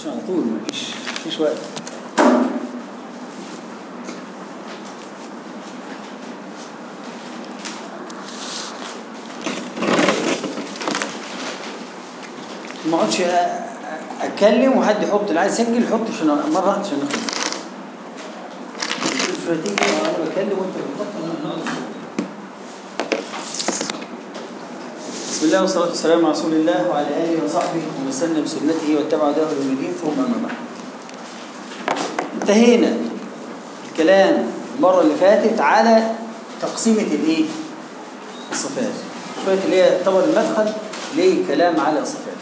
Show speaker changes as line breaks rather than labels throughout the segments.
مش على طول مفيش مفيش وقت ما اقعدش أ- أ- اتكلم وحد يحط اللي عايز يسجل يحط عشان مره واحده عشان نخلص مش تيجي انا بتكلم وانت بتحط أنا نقعد بسم الله والصلاة والسلام على رسول الله وعلى آله وصحبه ومن سن بسنته واتبع هداه إلى يوم الدين ثم أما بعد. انتهينا الكلام المرة اللي فاتت على تقسيمة الإيه؟ الصفات. شوية اللي هي طبعا المدخل لكلام على الصفات.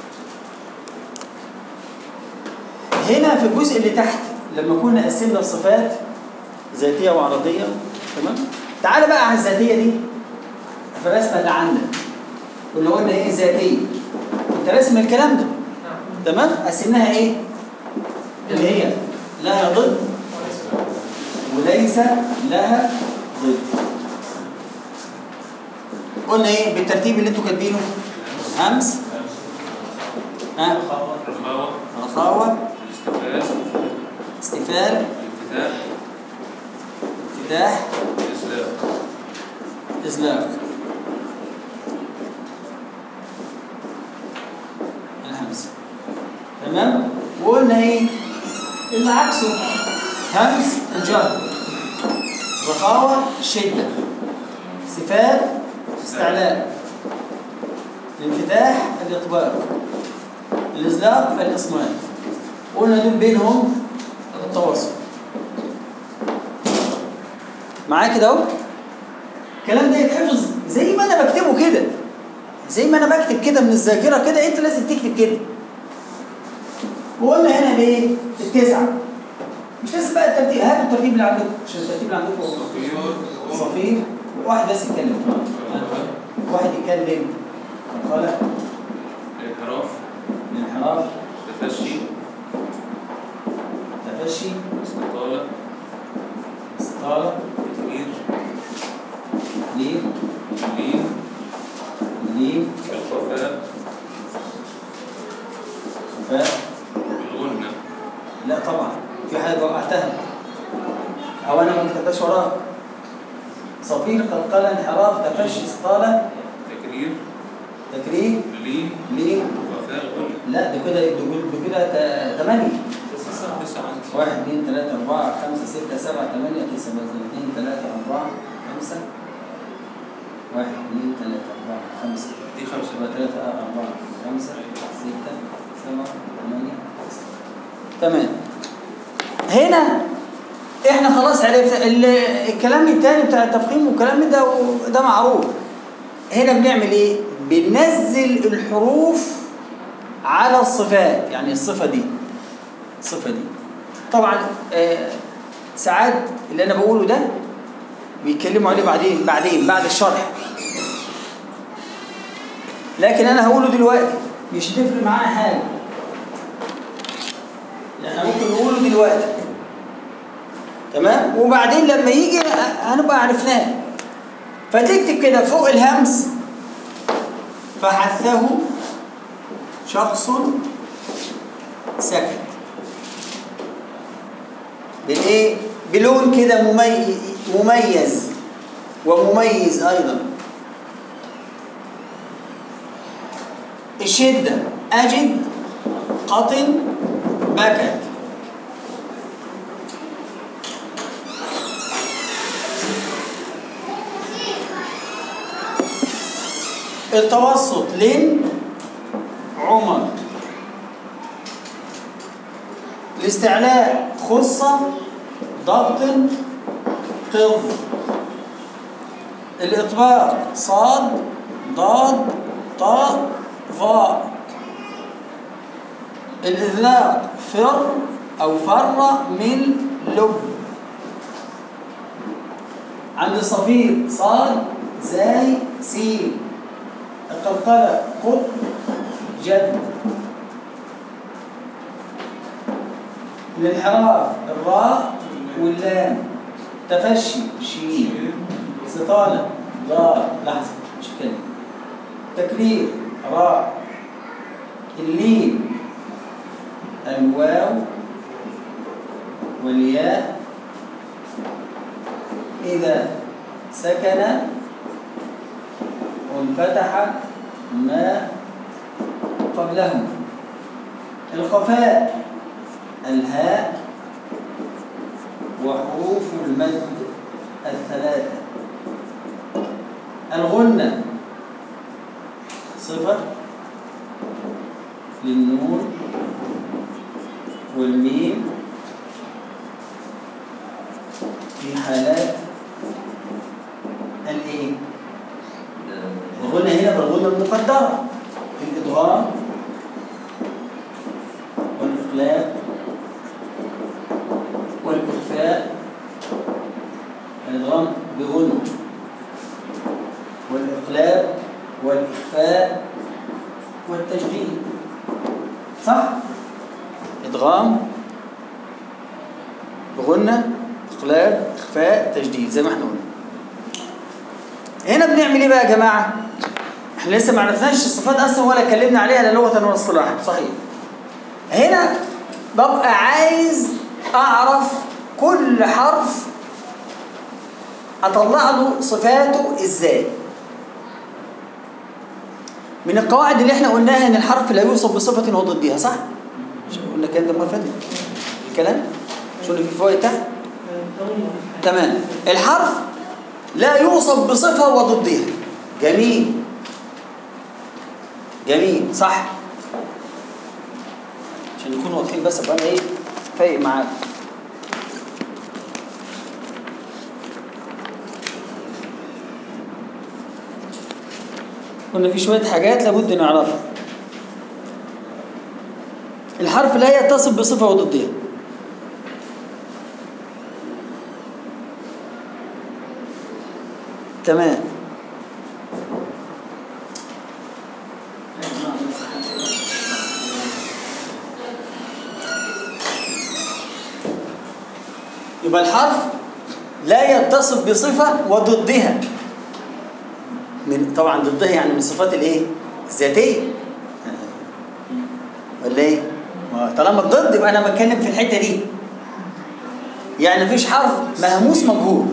هنا في الجزء اللي تحت لما كنا قسمنا الصفات ذاتية وعرضية تمام؟ تعال بقى على الذاتية دي في الرسمة اللي عندك. واللي قلنا ايه ذاتيه انت راسم الكلام ده تمام قسمناها ايه اللي هي لها ضد وليس لها ضد قلنا ايه بالترتيب اللي انتوا كاتبينه همس ها
رخاوة
رخاوة
الاستفال
استفال
الانفتاح
انفتاح
الإسلام
إزلاق الهمس تمام وقلنا ايه اللي عكسه همس الجر رخاوة شدة استفال استعلاء الانفتاح الإطباق الإزلاق الإصمات قلنا دول بينهم التواصل معايا كده اهو الكلام ده يتحفظ زي ما انا بكتبه كده زي ما انا بكتب كده من الذاكره كده انت لازم تكتب كده وقلنا هنا ايه التسعه مش لازم بقى الترتيب هاتوا الترتيب اللي عندكم عشان الترتيب اللي عندكم
صفير
صفير واحد بس يتكلم واحد يتكلم خلق
الانحراف
الانحراف
تفشي
تفشي
استطالة
استطاله
تكبير
تحليل
لين
اللين
الخفاء
خفاء
الغنة
لا طبعا في حاجه وقعتها او انا ما كتبتهاش وراك صفير قلقله انحراف تفشي استطاله
تكرير
تكريم
لين
لين
خفاء غنة
لا ده كده ده كده- ده كده تا- تمانية
تسعة تسعة
واحد اثنين ثلاثة أربعة خمسة ستة سبعة ثمانية تسعة مثلا اثنين ثلاثة أربعة خمسة واحد اثنين ثلاثة أربعة خمسة
دي خمسة
سبعة ثلاثة أربعة خمسة ستة سبعة ثمانية تسعة تمام هنا احنا خلاص عرفنا ال- الكلام التاني بتاع التفخيم والكلام من ده ده معروف هنا بنعمل ايه بننزل الحروف على الصفات يعني الصفة دي الصفة دي طبعا آه، ساعات اللي انا بقوله ده بيتكلموا عليه بعدين بعدين بعد الشرح لكن انا هقوله دلوقتي مش هتفرق معايا حاجه احنا ممكن نقوله دلوقتي تمام وبعدين لما يجي هنبقى عرفناه فتكتب كده فوق الهمس فحثه شخص سكت بالايه بلون كده مميز مميز ومميز ايضا الشده اجد قطن بكت التوسط لين عمر الاستعلاء خصة ضغط قض الإطباق صاد ضاد طاء ظاء الإذلاق فر أو فر من لب عند الصفير صاد زاي سين القلقلة قط جد الانحراف الراء واللام تفشي شين استطالة ضاد لحظة مش كده تكرير راء اللين الواو والياء إذا سكن وانفتح ما قبلهما الخفاء الهاء وحروف المد الثلاثة الغنة صفة للنون والميم في حالات الايه؟ الغنة هنا بالغنة المقدرة في الإدغام والإقلاب والإخفاء الإدغام بغنة والإقلاب والإخفاء والتجديد صح؟ إدغام بغنة إقلاب إخفاء تجديد زي ما احنا قلنا هنا بنعمل ايه بقى يا جماعة؟ احنا لسه ما عرفناش الصفات اصلا ولا اتكلمنا عليها لا لغة ولا اصطلاحا صحيح هنا ببقى عايز اعرف كل حرف اطلع له صفاته ازاي من القواعد اللي احنا قلناها ان الحرف لا يوصف بصفة وضدها صح؟ مش قلنا كده المرة اللي فاتت الكلام؟ شو اللي في فوائد تحت؟ تمام الحرف لا يوصف بصفة وضدها جميل جميل صح عشان نكون واضحين بس ابقى انا ايه فايق معاك قلنا في شوية حاجات لابد نعرفها الحرف لا يتصف بصفة وضدها تمام يبقى الحرف لا يتصف بصفة وضدها من طبعا ضدها يعني من الصفات الايه؟ الذاتية ولا ايه؟ ما طالما ضد يبقى انا بتكلم في الحتة دي يعني مفيش حرف مهموس مجهول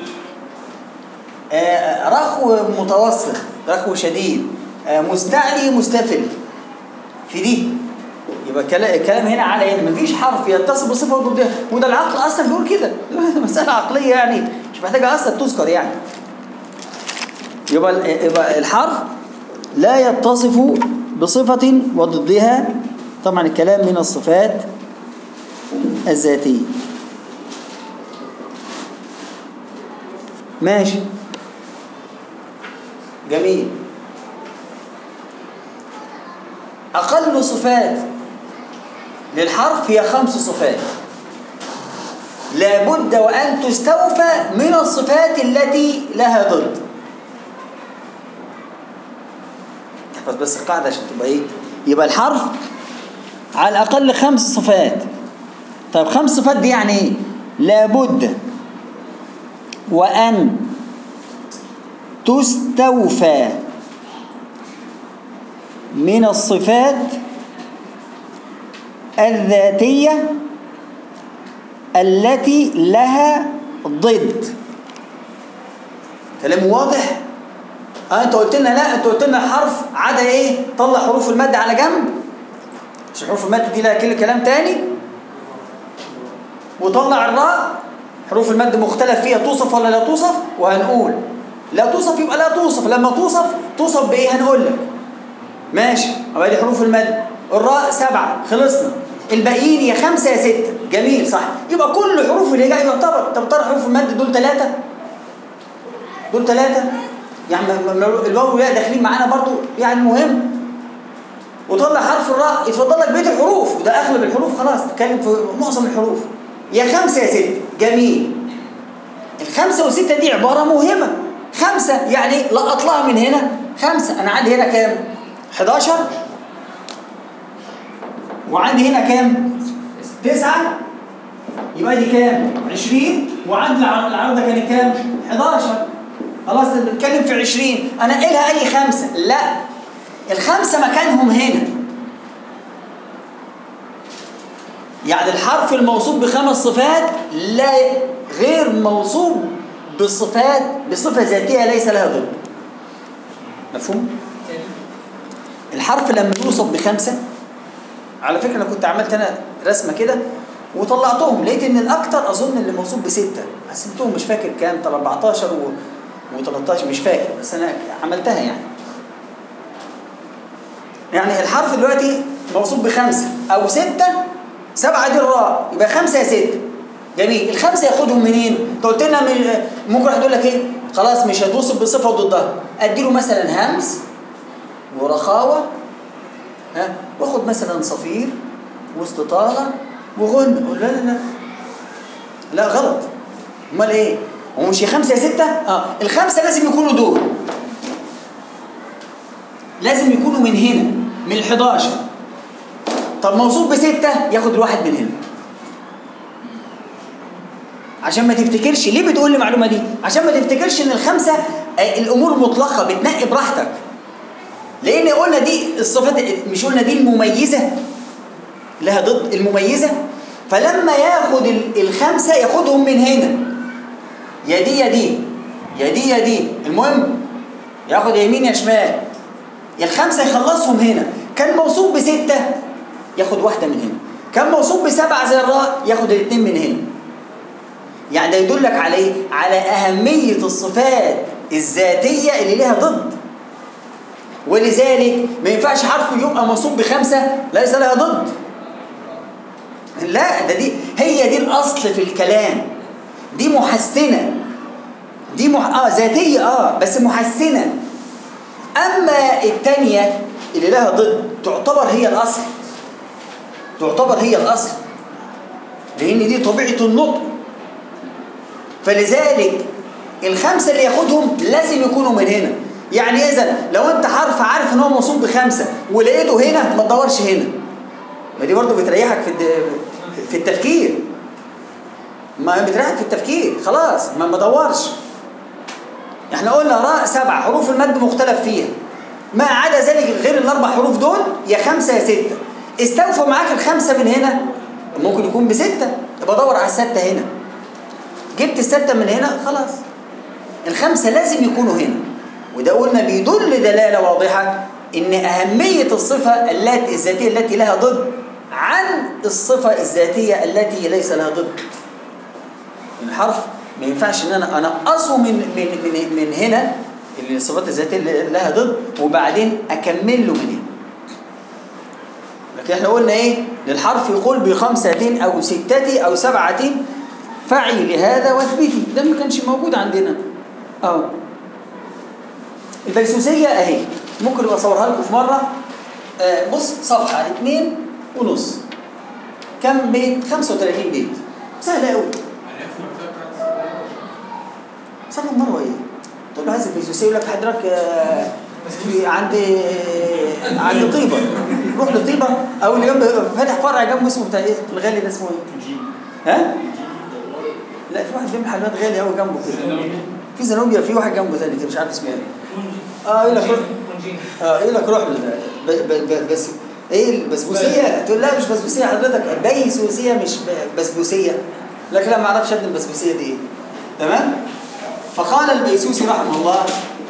آه، رخو متوسط رخو شديد آه، مستعلي مستفل في دي يبقى كلا- الكلام هنا على ان مفيش حرف يتصل بصفه وضدها وده العقل اصلا بيقول كده مساله عقليه يعني مش محتاجه اصلا تذكر يعني يبقى ال- يبقى الحرف لا يتصف بصفه وضدها طبعا الكلام من الصفات الذاتيه ماشي جميل أقل صفات للحرف هي خمس صفات لابد وأن تستوفى من الصفات التي لها ضد احفظ بس القاعدة عشان تبقى ايه يبقى الحرف على الأقل خمس صفات طيب خمس صفات دي يعني ايه لابد وأن تستوفى من الصفات الذاتية التي لها ضد كلام واضح اه انت قلت لنا لا انت قلت لنا حرف عدا ايه طلع حروف المد على جنب عشان حروف المد دي لها كل كلام تاني وطلع الراء حروف المد مختلف فيها توصف ولا لا توصف وهنقول لا توصف يبقى لا توصف لما توصف توصف بايه هنقول لك ماشي يبقى دي حروف المد الراء سبعة خلصنا الباقيين يا خمسة يا ستة جميل صح يبقى كل حروف اللي جاي يعتبر طب ترى حروف المد دول ثلاثة دول ثلاثة يعني م- م- الواو والياء داخلين معانا برضو يعني مهم وطلع حرف الراء يتفضل لك بقيه الحروف وده اغلب الحروف خلاص تتكلم في معظم الحروف يا خمسه يا سته جميل الخمسه والسته دي عباره مهمه خمسه يعني لقط لها من هنا خمسه انا عندي هنا كام 11 وعندي هنا كام تسعة يبقى دي كام 20 وعندي الع- العرضه كانت كام 11 خلاص بنتكلم في 20 انقلها اي خمسه لا الخمسه مكانهم هنا يعني الحرف الموصوف بخمس صفات لا غير موصوف بصفات بصفة ذاتية ليس لها ضد مفهوم؟ الحرف لما يوصف بخمسة على فكرة أنا كنت عملت أنا رسمة كده وطلعتهم لقيت إن الأكتر أظن اللي موصوف بستة قسمتهم مش فاكر كام طب 14 و... و13 مش فاكر بس أنا عملتها يعني يعني الحرف دلوقتي موصوف بخمسة أو ستة سبعة دي الراء يبقى خمسة يا ستة جميل الخمسة ياخدهم منين؟ أنت قلت لنا من... ممكن واحد يقول لك إيه؟ خلاص مش هتوصف بصفة وضدها أديله مثلا همس ورخاوة ها واخد مثلا صفير واستطالة وغن أقول لا لا لا لا غلط امال ايه هو مش يا خمسة يا ستة اه الخمسة لازم يكونوا دول لازم يكونوا من هنا من ال 11 طب موصوف بستة ياخد الواحد من هنا عشان ما تفتكرش ليه بتقول لي المعلومة دي عشان ما تفتكرش ان الخمسة آه، الامور مطلقة بتنقي براحتك لان قلنا دي الصفات مش قلنا دي المميزة لها ضد المميزة فلما ياخد ال- الخمسة ياخدهم من هنا يا دي يا دي يا دي يا دي المهم ياخد يمين يا شمال يا الخمسة يخلصهم هنا كان موصوف بستة ياخد واحدة من هنا كان موصوف بسبعة زي الراء ياخد الاثنين من هنا يعني ده يدلك على ايه؟ على أهمية الصفات الذاتية اللي لها ضد ولذلك ما ينفعش حرف يبقى موصوف بخمسة ليس لها ضد لا ده دي هي دي الأصل في الكلام دي محسنة دي مح... اه ذاتية اه بس محسنة أما التانية اللي لها ضد تعتبر هي الأصل تعتبر هي الأصل لأن دي طبيعة النطق فلذلك الخمسة اللي ياخدهم لازم يكونوا من هنا يعني إذا لو أنت حرف عارف إن هو موصوف بخمسة ولقيته هنا ما تدورش هنا ما دي برضه بتريحك في الد- في التفكير ما بتريحك في التفكير خلاص ما ما دورش احنا قلنا راء سبعة حروف المد مختلف فيها ما عدا ذلك غير الاربع حروف دول يا خمسة يا ستة استوفوا معاك الخمسة من هنا ممكن يكون بستة يبقى دور على الستة هنا جبت الستة من هنا خلاص الخمسة لازم يكونوا هنا وده قلنا بيدل دلالة واضحة إن أهمية الصفة التي الذاتية التي لها ضد عن الصفة الذاتية التي ليس لها ضد الحرف ما ينفعش ان انا انقصه من من من من هنا اللي الصفات الذاتيه اللي لها ضد وبعدين اكمل له من هنا لكن احنا قلنا ايه للحرف يقول بخمسة او ستة او سبعة فعي لهذا واثبتي ده ما كانش موجود عندنا اه البيسوسية اهي ممكن ابقى اصورها لكم في مرة آه بص صفحة اتنين ونص كم بيت 35 بيت سهلة قوي سلم مروه ايه؟ تقول له عايز الفيزيوسيه يقول لك حضرتك آه، في عند عند طيبه روح لطيبه او اللي جنب فاتح فرع جنبه اسمه بتاع ايه الغالي ده اسمه ايه؟ ها؟ لا في واحد بيعمل حلويات غالي قوي جنبه كده في زنوبيا في واحد جنبه ثاني كده مش عارف اسمه ايه اه يقول لك روح اه يقول لك روح ل- ب- ب- ب- بس ايه البسبوسيه تقول لا مش بسبوسيه حضرتك بيسوسيه مش ب- بسبوسيه لكن لا ما اعرفش ابن البسبوسيه دي ايه تمام فقال البيسوسي رحمه الله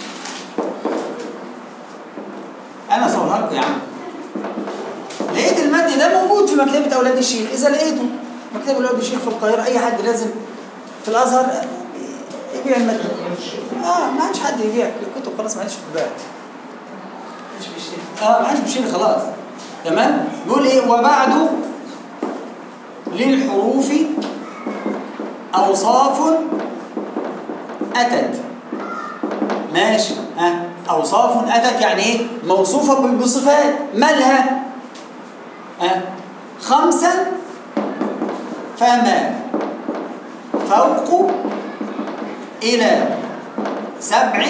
انا صورها لكم يا عم لقيت المد ده موجود في مكتبه اولاد الشيخ اذا لقيته مكتبه اولاد الشيخ في القاهره اي حد لازم في الازهر يبيع المد اه ما عادش حد يبيع الكتب خلاص ما عادش بتتباع اه ما عادش بيشتري خلاص تمام يقول ايه وبعد للحروف اوصاف اتت ماشي ها اوصاف اتت يعني ايه موصوفه بصفات مالها ها خمسا فما فوق الى سبع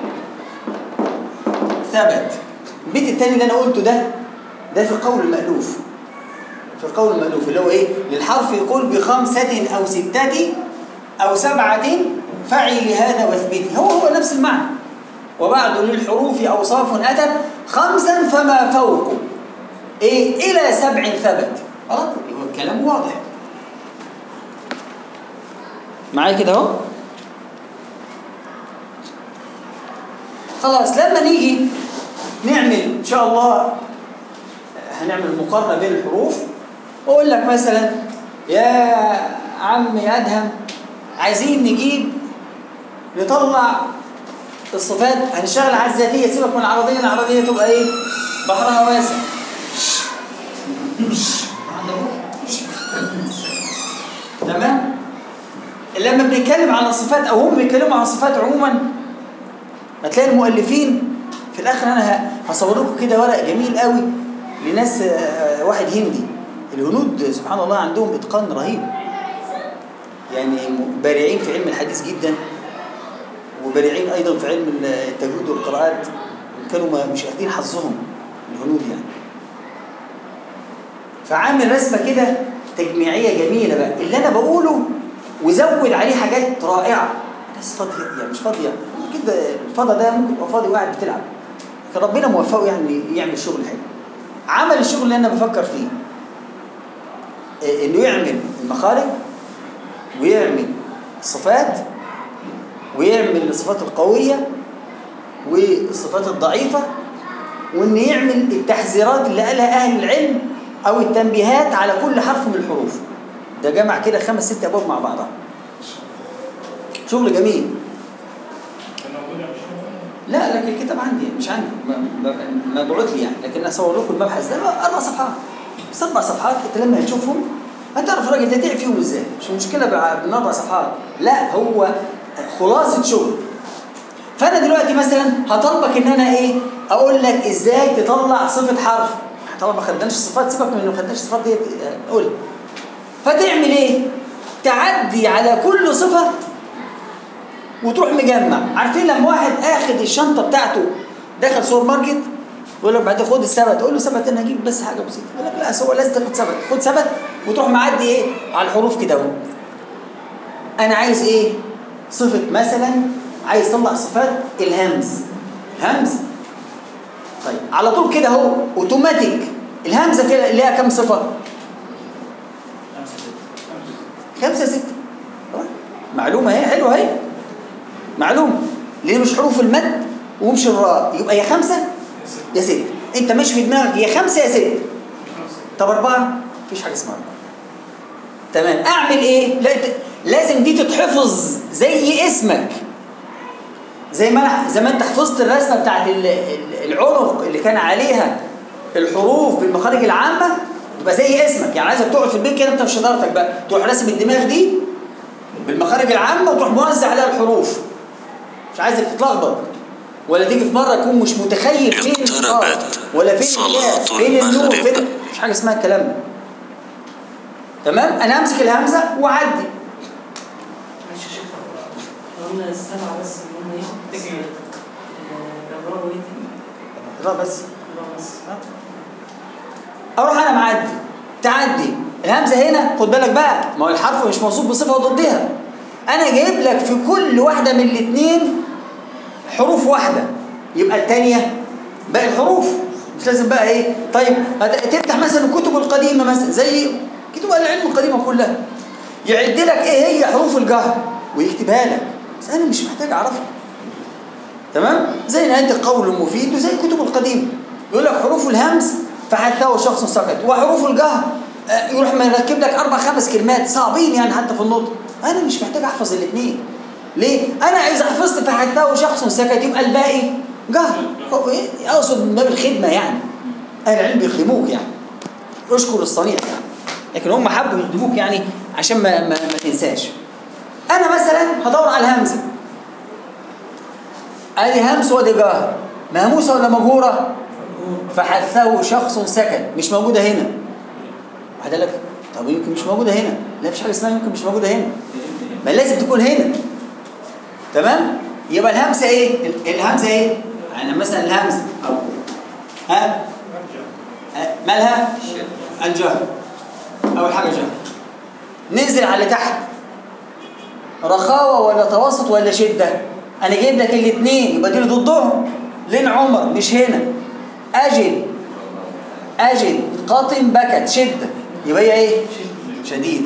ثبت البيت التاني اللي انا قلته ده ده في قول المألوف في قول المألوف اللي هو ايه للحرف يقول بخمسة او ستة او سبعة فعي لهذا واثبتي هو هو نفس المعنى وبعد للحروف اوصاف اتت خمسا فما فوق ايه الى سبع ثبت خلاص هو الكلام واضح معايا كده اهو خلاص لما نيجي نعمل ان شاء الله هنعمل مقارنه بين الحروف واقول لك مثلا يا عم يا ادهم عايزين نجيب نطلع الصفات هنشتغل على الذاتيه سيبك من العرضيه العرضيه تبقى ايه بحرها واسع تمام لما بنتكلم عن الصفات او هم بيتكلموا عن الصفات عموما هتلاقي المؤلفين في الاخر انا ه- هصور لكم كده ورق جميل قوي لناس آه، واحد هندي الهنود سبحان الله عندهم اتقان رهيب يعني بارعين في علم الحديث جدا وبارعين ايضا في علم التجويد والقراءات كانوا ما- مش اخدين حظهم الهنود يعني فعامل رسمه كده تجميعيه جميله بقى اللي انا بقوله وزود عليه حاجات رائعه ناس فاضيه يعني مش فاضيه كده الفضا ده ممكن يبقى فاضي وقاعد بتلعب كان ربنا موفقه يعني يعمل شغل حلو عمل الشغل اللي انا بفكر فيه إيه، انه يعمل المخارج ويعمل الصفات ويعمل الصفات القويه والصفات الضعيفه وان يعمل التحذيرات اللي قالها اهل العلم او التنبيهات على كل حرف من الحروف ده جمع كده خمس ست ابواب مع بعضها شغل جميل لا لكن الكتاب عندي مش عندي م- م- مبعوث لي يعني لكن اصور لكم المبحث ده اربع صفحات بس اربع صفحات انت لما هتشوفهم هتعرف الراجل ده تعب فيهم ازاي مش مشكله بع- من اربع صفحات لا هو خلاصه شغل فانا دلوقتي مثلا هطلبك ان انا ايه اقول لك ازاي تطلع صفه حرف طبعا ما خدناش الصفات سيبك من انه ما خدناش الصفات دي قول فتعمل ايه تعدي على كل صفه وتروح مجمع عارفين لما واحد اخد الشنطه بتاعته دخل سوبر ماركت يقول لك بعد خد السبت تقول له سبت انا هجيب بس حاجه بسيطه يقول لك لا أصل هو لازم تاخد سبت خد سبت وتروح معدي ايه على الحروف كده اهو انا عايز ايه صفه مثلا عايز اطلع صفات الهمز همز طيب على طول كده اهو اوتوماتيك الهمزه كده ليها كام صفه خمسة ستة أهو. معلومة اهي حلوة اهي معلومة ليه مش حروف المد ومش الراء يبقى يا خمسة يا ستة انت ماشي في دماغك يا خمسة يا ستة طب أربعة مفيش حاجة اسمها أربعة تمام أعمل إيه؟ لا انت لازم دي تتحفظ زي اسمك زي ما أنا زي ما أنت حفظت الرسمة بتاعت ال- ال- العنق اللي كان عليها الحروف بالمخارج العامة يبقى زي اسمك يعني عايزك تقعد في البيت كده أنت في شطارتك بقى تروح راسم الدماغ دي بالمخارج العامة وتروح موزع عليها الحروف مش عايزك تتلخبط ولا تيجي في مره تكون مش متخيل فين الصاد
اقتربت
ولا فين
صلاة
الكاف فين النون
المغرب.
فين مش حاجه اسمها الكلام ده تمام انا امسك الهمزه واعدي
ماشي يا شيخ قلنا السبعة بس اللي هم ايه تجري الجراء وايه تاني؟
لا بس
الجراء بس
اروح انا معدي تعدي الهمزه هنا خد بالك بقى ما هو الحرف مش موصوف بصفه ضدها انا جايب لك في كل واحده من الاثنين حروف واحده يبقى الثانيه باقي الحروف مش لازم بقى ايه طيب هت- تفتح مثلا الكتب القديمه مثلا زي كتب العلم القديمه كلها يعد لك ايه هي حروف الجهر ويكتبها لك بس انا مش محتاج اعرفها تمام زي نهايه القول المفيد وزي الكتب القديمه يقول لك حروف الهمز فحتى شخص سكت وحروف الجهر آه، يروح مركب لك اربع خمس كلمات صعبين يعني حتى في النطق انا مش محتاج احفظ الاثنين ليه انا اذا حفظت فحتى شخص سكت يبقى الباقي جهر هو إيه؟ اقصد من باب الخدمه يعني اهل العلم بيخدموك يعني اشكر الصنيع يعني لكن هم حبوا يخدموك يعني عشان ما, ما, ما تنساش انا مثلا هدور على الهمزه ادي همس وادي جهر مهموسه ولا مجهوره فحثه شخص سكت مش موجوده هنا واحد قال لك طب يمكن مش موجوده هنا لا مفيش حاجه اسمها يمكن مش موجوده هنا ما لازم تكون هنا تمام يبقى الهمزه ايه ال- الهمزه ايه يعني مثلا الهمزه او ها ها؟ مالها الجهر اول حاجه جهر ننزل على تحت رخاوه ولا توسط ولا شده انا جايب لك الاثنين يبقى دي اللي ضدهم لين عمر مش هنا اجل اجل قاطم بكت شده يبقى هي ايه شديده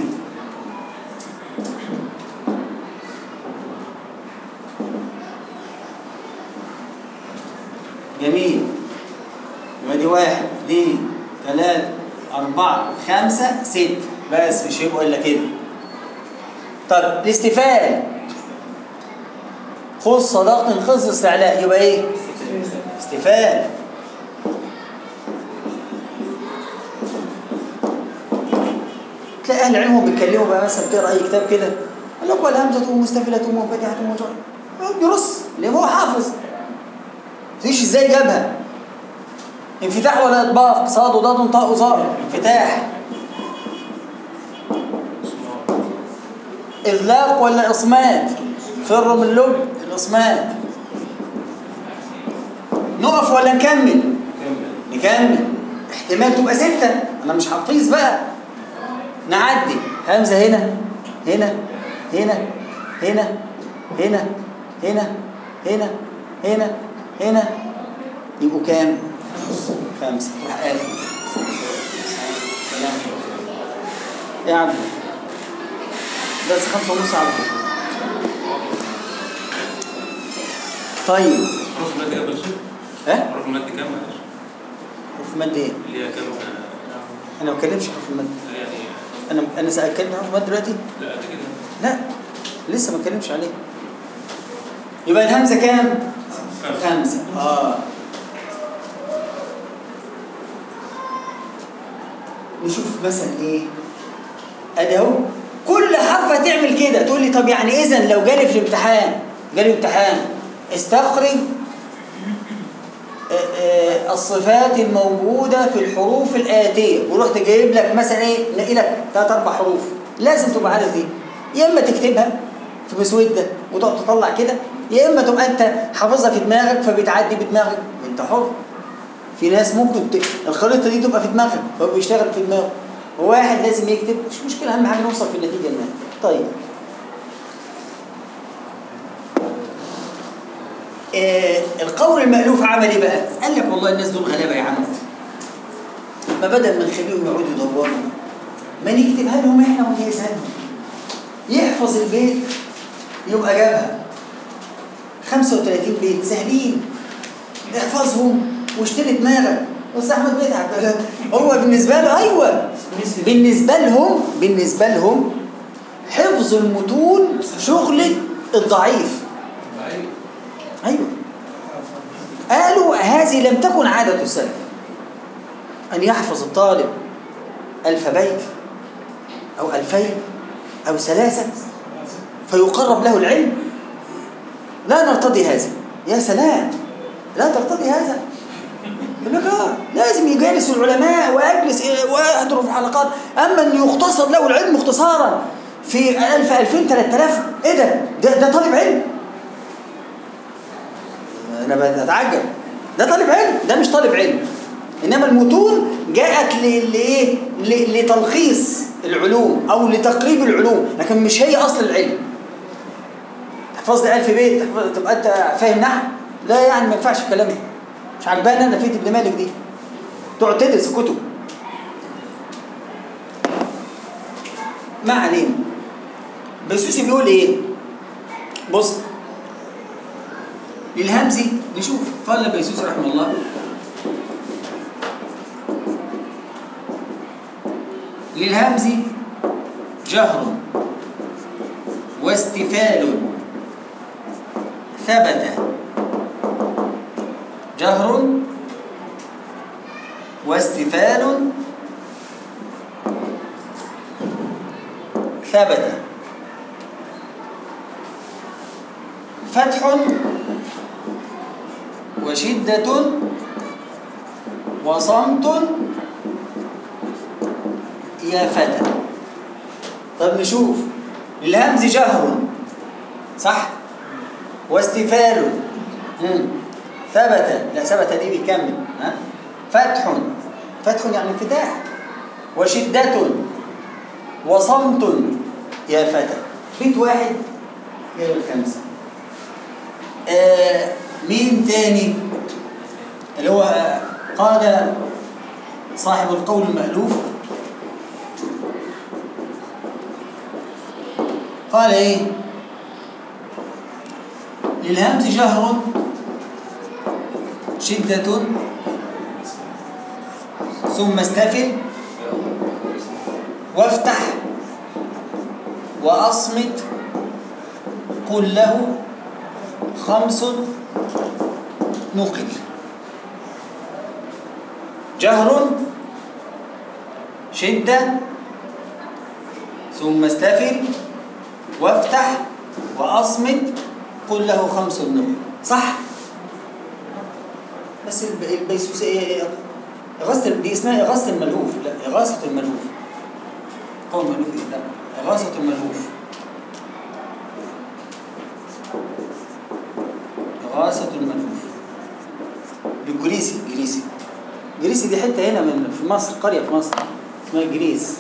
جميل يبقى دي واحد اثنين ثلاثة أربعة خمسة ست بس مش هيبقوا إلا كده طب الاستفال خذ صداقة خذ استعلاء يبقى إيه؟ استفال تلاقي أهل العلم وهم بيتكلموا بقى مثلا بتقرا أي كتاب كده قال لك والهمزة مستفلة منفتحة مجرد بيرص ليه هو حافظ تيجي ازاي جابها انفتاح ولا اطباق صاد وضاد طاء وظاء انفتاح اذلاق ولا اصمات فر من لب الاصمات نقف ولا نكمل نكمل احتمال تبقى ستة انا مش هحفظ بقى نعدي همزة هنا هنا هنا هنا هنا هنا هنا هنا هنا يبقوا كام؟ خمسة تروح قال يا عم بس خمسة ونص على فكرة. طيب
حروف المد ايه يا باشا؟
ها؟
حروف المد كام معلش؟
حروف المد ايه؟
اللي هي كام
انا ما بتكلمش حروف المد
يعني
انا انا سأتكلم حروف المد دلوقتي؟
لا قد كده
لا لسه ما اتكلمش عليه يبقى الهمزة كام؟
خمسة
خمسة اه نشوف مثلا ايه ادي اهو كل حرف هتعمل كده تقول لي طب يعني اذا لو جالي في الامتحان جالي امتحان استخرج آه، آه، الصفات الموجودة في الحروف الآتية ورحت جايب لك مثلا ايه نقي لك ثلاث اربع حروف لازم تبقى عارف دي يا اما تكتبها في مسودة وتقعد تطلع كده يا اما تبقى انت حافظها في دماغك فبتعدي بدماغك انت حر في ناس ممكن ت... الخريطة دي تبقى في دماغها فهو بيشتغل في دماغه وواحد لازم يكتب مش مشكلة أهم حاجة نوصل في النتيجة النهائية طيب آه القول المألوف عمل ايه بقى؟ قال لك والله الناس دول غلابة يا عم ما بدل ما نخليهم يقعدوا يدوروا ما نكتبها لهم احنا ونجهزها لهم يحفظ البيت يبقى جابها 35 بيت سهلين احفظهم واشتري دماغك بس احمد بيتعب هو بالنسبه له ايوه بالنسبه لهم بالنسبه لهم حفظ المتون شغل الضعيف ايوه قالوا هذه لم تكن عاده السلف ان يحفظ الطالب الف بيت او الفين او ثلاثه فيقرب له العلم لا نرتضي هذا يا سلام لا ترتضي هذا يقول لك اه لازم يجالس العلماء واجلس واحضر في الحلقات اما ان يختصر له العلم اختصارا في 1000 2000 3000 ايه ده؟ ده, ده طالب علم انا بتعجب ده طالب علم ده مش طالب علم انما المتون جاءت ل- لايه ل- لتلخيص العلوم او لتقريب العلوم لكن مش هي اصل العلم تحفظ لي 1000 بيت تحفظ- تبقى انت فاهم نحو لا يعني ما ينفعش الكلام ده مش عجباني انا فيت ابن مالك دي تقعد تدرس الكتب ما علينا بسوسي بيقول ايه بص للهمزي نشوف قال بيسوسي رحمه الله للهمز جهر واستفال ثبت جهر واستفال ثبت فتح وشدة وصمت يا فتى طب نشوف الهمز جهر صح واستفال مم. ثبت لا ثبت دي بيكمل ها فتح فتح يعني انفتاح وشدة وصمت يا فتى بيت واحد جايب الخمسة آه مين تاني اللي هو قال صاحب القول المألوف قال ايه للهمز جهر شدة ثم استفل وافتح وأصمت قل له خمس نقل جهر شدة ثم استفل وافتح وأصمت قل له خمس نقل صح؟ بس الب- البيسوسية ايه إغاثة دي اسمها إغاثة الملهوف لا إغاثة الملهوف قول ملهوف إيه؟ لا إغاثة الملهوف إغاثة الملهوف بالجريسي جريسي جريسي دي حتة هنا من في مصر قرية في مصر اسمها جريس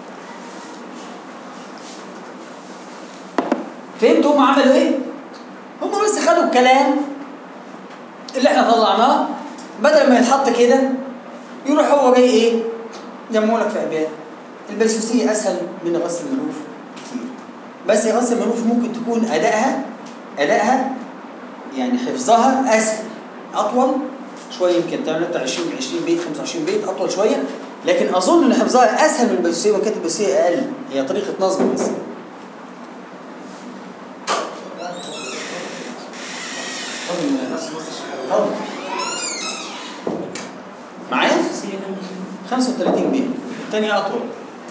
فهمتوا هم عملوا ايه؟ هم بس خدوا الكلام اللي احنا طلعناه بدل ما يتحط كده يروح هو جاي ايه؟ يمولك في ابيات البيسوسية اسهل من غسل الملوف كتير بس غسل الملوف ممكن تكون ادائها ادائها يعني حفظها اسهل اطول شويه يمكن تعمل بتاع 20 20 بيت 25 بيت اطول شويه لكن اظن ان حفظها اسهل من البيسوسيه وكانت البيسوسيه اقل هي طريقه نظم بس اتفضل معايا
الأساسية كام
35 بيت الثانيه اطول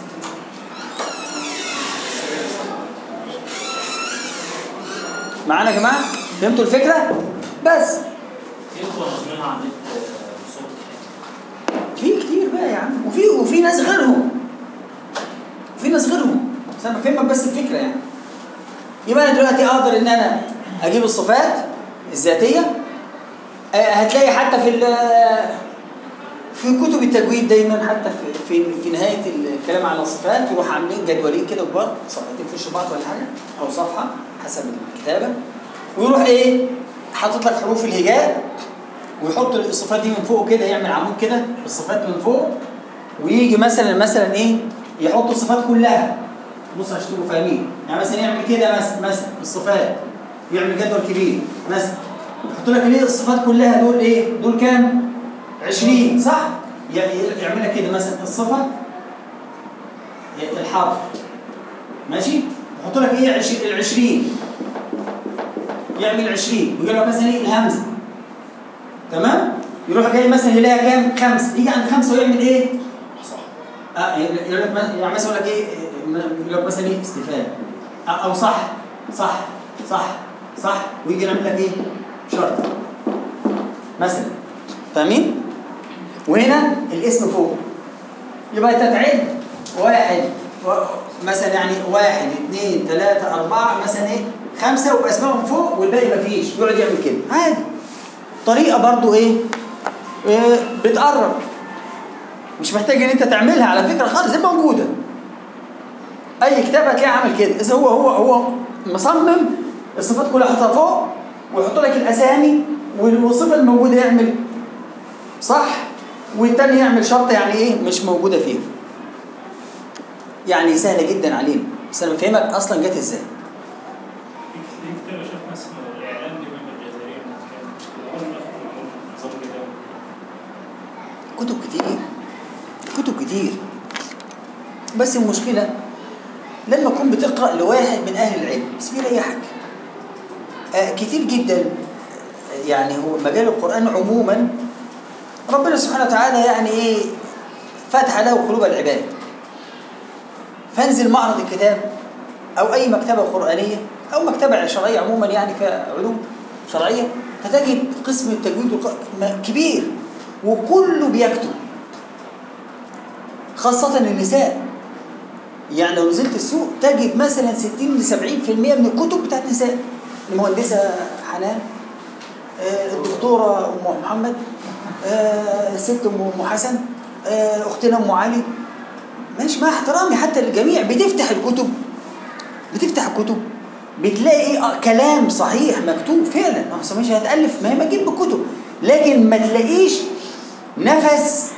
معانا يا جماعه فهمتوا الفكره بس
في اخوه نازلين على النت بصوت
في كتير بقى يا عم وفي وفي ناس غيرهم في ناس غيرهم بس انا بفهمك بس الفكره يعني يبقى انا دلوقتي اقدر ان انا اجيب الصفات الذاتيه آه، هتلاقي حتى في ال- في كتب التجويد دايما حتى في في, في نهايه الكلام على الصفات يروح عاملين جدولين كده كبار صفحتين في وش بعض ولا حاجه او صفحه حسب الكتابه ويروح ايه حاطط لك حروف الهجاء ويحط الصفات دي من فوق كده يعمل عمود كده بالصفات من فوق ويجي مثلا مثلا ايه يحط الصفات كلها بص عشان تبقوا فاهمين يعني مثلا يعمل كده مثلا مثلا الصفات يعمل جدول كبير مثلا يحط لك ايه الصفات كلها دول ايه دول كام 20 صح ي- ي- يعمل لك كده مثلا الصفه الحرف ماشي يحط لك ايه عش- ال 20 يعمل 20 ويقول لك مثلا ايه الهمزه تمام يروح جاي مثلا يلاقي كام خمسه يجي عند خمسه ويعمل ايه اه يقول لك مثلا- يعني مثلا يقول لك ايه يقول لك مثلا ايه استفهام آه، او صح صح صح صح ويجي يعمل لك ايه شرط مثلا فاهمين وهنا الاسم فوق يبقى انت تعد واحد و... مثلا يعني واحد اثنين ثلاثة أربعة مثلا إيه خمسة ويبقى اسمائهم فوق والباقي مفيش يقعد يعمل كده عادي طريقة برضو إيه, إيه بتقرب مش محتاج إن أنت تعملها على فكرة خالص هي موجودة أي كتاب هتلاقيه عامل كده إذا هو هو هو مصمم الصفات كلها حاططها فوق ويحط لك الأسامي والصفة الموجودة يعمل صح والتاني يعمل شرط يعني ايه مش موجوده فيه يعني سهله جدا علينا بس انا بفهمك اصلا جت ازاي
في كتاب شفنا اسمه الاعلام لامام الجزائريه كان اول ما نظام كده
كتب كتير كتب كتير بس المشكله لما تكون بتقرا لواحد من اهل العلم بس بيريحك آه كتير جدا يعني هو مجال القران عموما ربنا سبحانه وتعالى يعني ايه فتح له قلوب العباد فانزل معرض الكتاب او اي مكتبه قرانيه او مكتبه شرعيه عموما يعني كعلوم شرعيه فتجد قسم التجويد والق- م- كبير وكله بيكتب خاصة النساء يعني لو نزلت السوق تجد مثلا 60 ل 70% من الكتب بتاعت نساء المهندسة حنان آه، الدكتورة أم محمد آه، الست أم حسن آه، أختنا أم علي ماشي مع احترامي حتى للجميع بتفتح الكتب بتفتح الكتب بتلاقي آه، كلام صحيح مكتوب فعلا ما هو مش هتألف ما هي ما تجيب بالكتب لكن ما تلاقيش نفس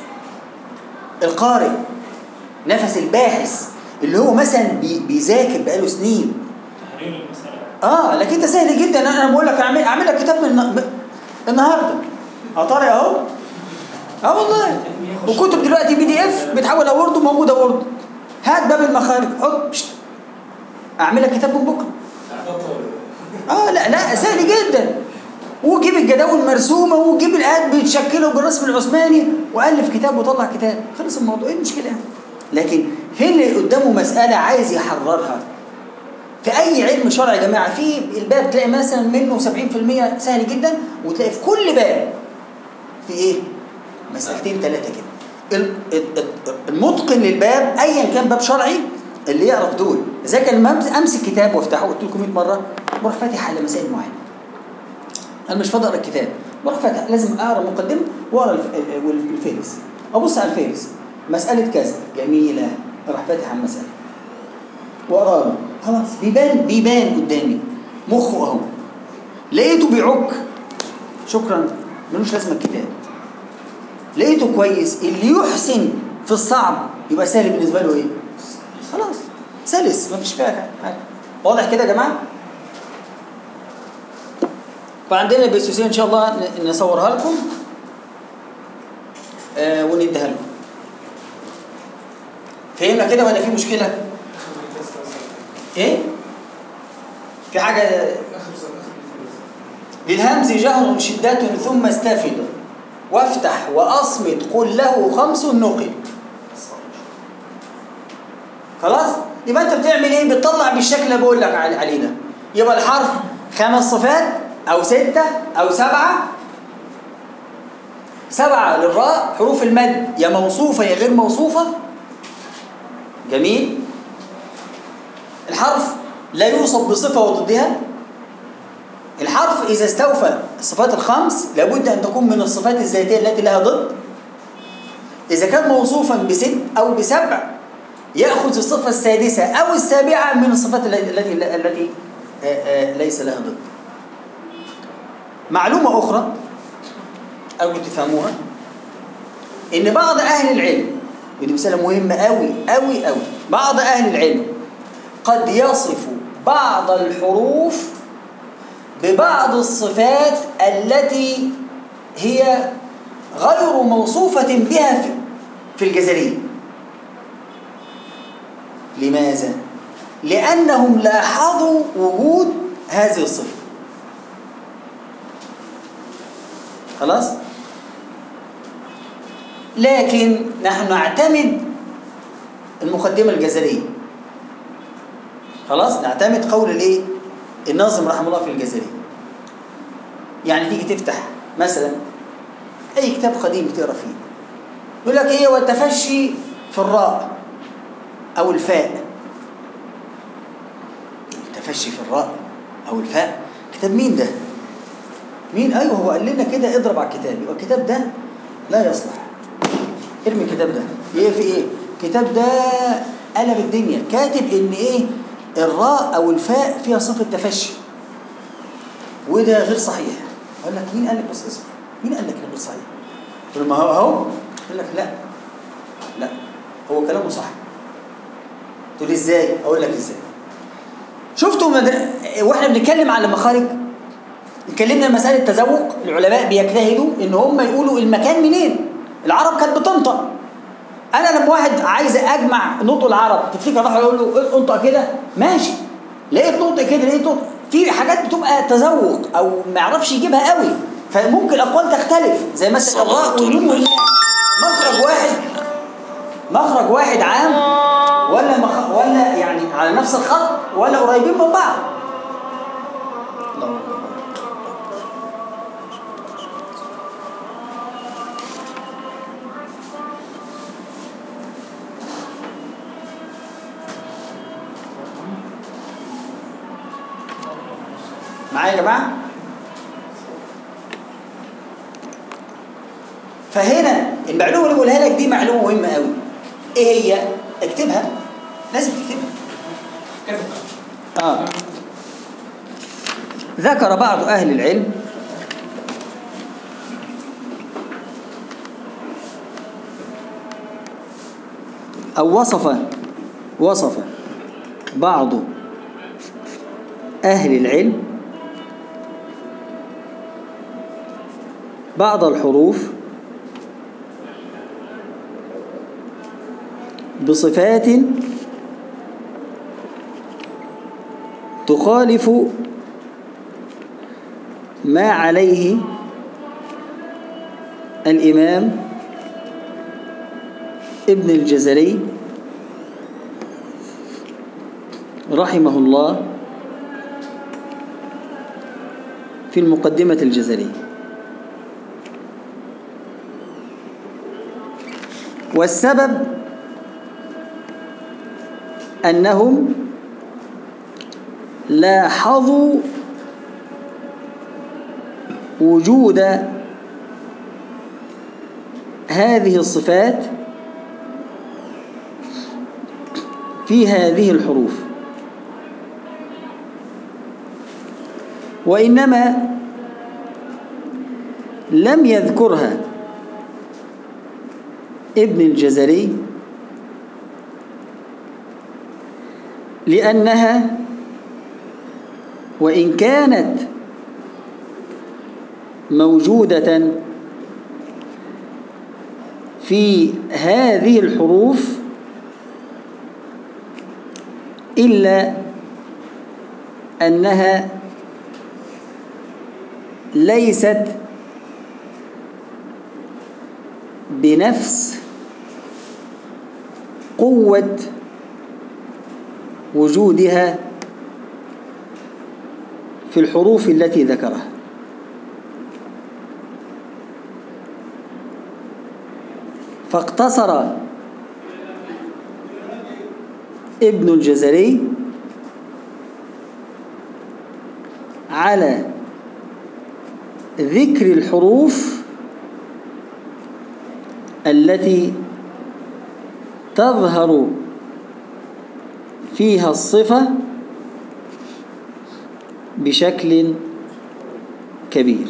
القارئ نفس الباحث اللي هو مثلا بي- بيذاكر بقاله سنين
تحرير المسألة
اه لكن انت سهل جدا انا أنا بقول لك اعمل اعمل لك كتاب من النا- النهارده اه طارق اهو اه والله وكتب دلوقتي بي دي اف بتحولها وورد وموجوده وورد هات باب المخارج حط بشت. اعمل لك كتاب من بكره اه لا لا سهل جدا وجيب الجداول مرسومه وجيب الايات بيتشكلوا بالرسم العثماني والف كتاب وطلع كتاب خلص الموضوع ايه المشكله يعني لكن هنا اللي قدامه مساله عايز يحررها في اي علم شرعي يا جماعه في الباب تلاقي مثلا منه 70% سهل جدا وتلاقي في كل باب في ايه مسالتين ثلاثه كده ال- ال- ال- المتقن للباب ايا كان باب شرعي اللي يعرف دول اذا كان لما أمس- امسك كتاب وافتحه قلت لكم 100 مره بروح فاتح على مسائل معينه انا مش فاضي اقرا الكتاب بروح فاتح لازم اقرا المقدمه واقرا الف- ال- ال- الفهرس ابص على الفهرس مساله كذا جميله اروح فاتح على المساله واقرا له خلاص بيبان بيبان قدامي مخه اهو لقيته بيعك شكرا ملوش لازمه الكتاب لقيته كويس اللي يحسن في الصعب يبقى سهل بالنسبه له ايه خلاص سلس مفيش فيها حاجه واضح كده يا جماعه فعندنا البيسوسين ان شاء الله ن- نصورها لكم آه ونديها لكم فهمنا كده ولا في مشكله ايه في حاجه للهمز جهر شدة ثم استفد وافتح وأصمت قل له خمس نقل خلاص يبقى انت بتعمل ايه بتطلع بالشكل اللي بقول لك عل- عليه ده يبقى الحرف خمس صفات او ستة او سبعة سبعة للراء حروف المد يا موصوفة يا غير موصوفة جميل الحرف لا يوصف بصفة وضدها الحرف إذا استوفى الصفات الخمس لابد أن تكون من الصفات الذاتية التي لها ضد إذا كان موصوفا بست أو بسبع يأخذ الصفة السادسة أو السابعة من الصفات التي التي التي آه، آه، ليس لها ضد معلومة أخرى أرجو تفهموها إن بعض أهل العلم ودي مسألة مهمة أوي أوي أوي بعض أهل العلم قد يصف بعض الحروف ببعض الصفات التي هي غير موصوفة بها في- في الجزرية لماذا؟ لأنهم لاحظوا وجود هذه الصفة خلاص؟ لكن نحن نعتمد المقدمة الجزرية خلاص نعتمد قول الايه الناظم رحمه الله في الجزرية يعني تيجي تفتح مثلا اي كتاب قديم تقرا فيه يقول لك ايه والتفشي في الراء او الفاء التفشي في الراء او الفاء كتاب مين ده مين ايوه هو قال لنا كده اضرب على الكتاب يبقى الكتاب ده لا يصلح ارمي الكتاب ده ايه في ايه الكتاب ده قلب الدنيا كاتب ان ايه الراء او الفاء فيها صفه تفشي وده غير صحيح اقول لك مين قال لك بس اسمع مين قال لك انه غير صحيح قلت له ما هو اهو يقول لك لا لا هو كلامه صح تقول لي ازاي اقول لك ازاي شفتوا مدر... واحنا بنتكلم على المخارج اتكلمنا مسألة تذوق العلماء بيجتهدوا ان هم يقولوا المكان منين العرب كانت بتنطق انا لما واحد عايز اجمع نطق العرب تفتكر راح اقول له إيه انطق كده ماشي لقيت نطق كده لقيت نطق في حاجات بتبقى تذوق او ما يعرفش يجيبها قوي فممكن الاقوال تختلف زي مثلا الراء والنون واللام مخرج واحد مخرج واحد عام ولا مخ... ولا يعني على نفس الخط ولا قريبين من بعض الله أكبر. معايا يا جماعه فهنا المعلومه اللي بقولها لك دي معلومه مهمه قوي ايه هي اكتبها لازم تكتبها اه ذكر بعض اهل العلم او وصف وصف بعض أهل العلم بعض الحروف بصفات تخالف ما عليه الإمام ابن الجزري رحمه الله في المقدمة الجزرية والسبب أنهم لاحظوا وجود هذه الصفات في هذه الحروف وإنما لم يذكرها ابن الجزري لأنها وإن كانت موجودة في هذه الحروف إلا أنها ليست بنفس قوة وجودها في الحروف التي ذكرها فاقتصر ابن الجزري على ذكر الحروف التي تظهر فيها الصفة بشكل كبير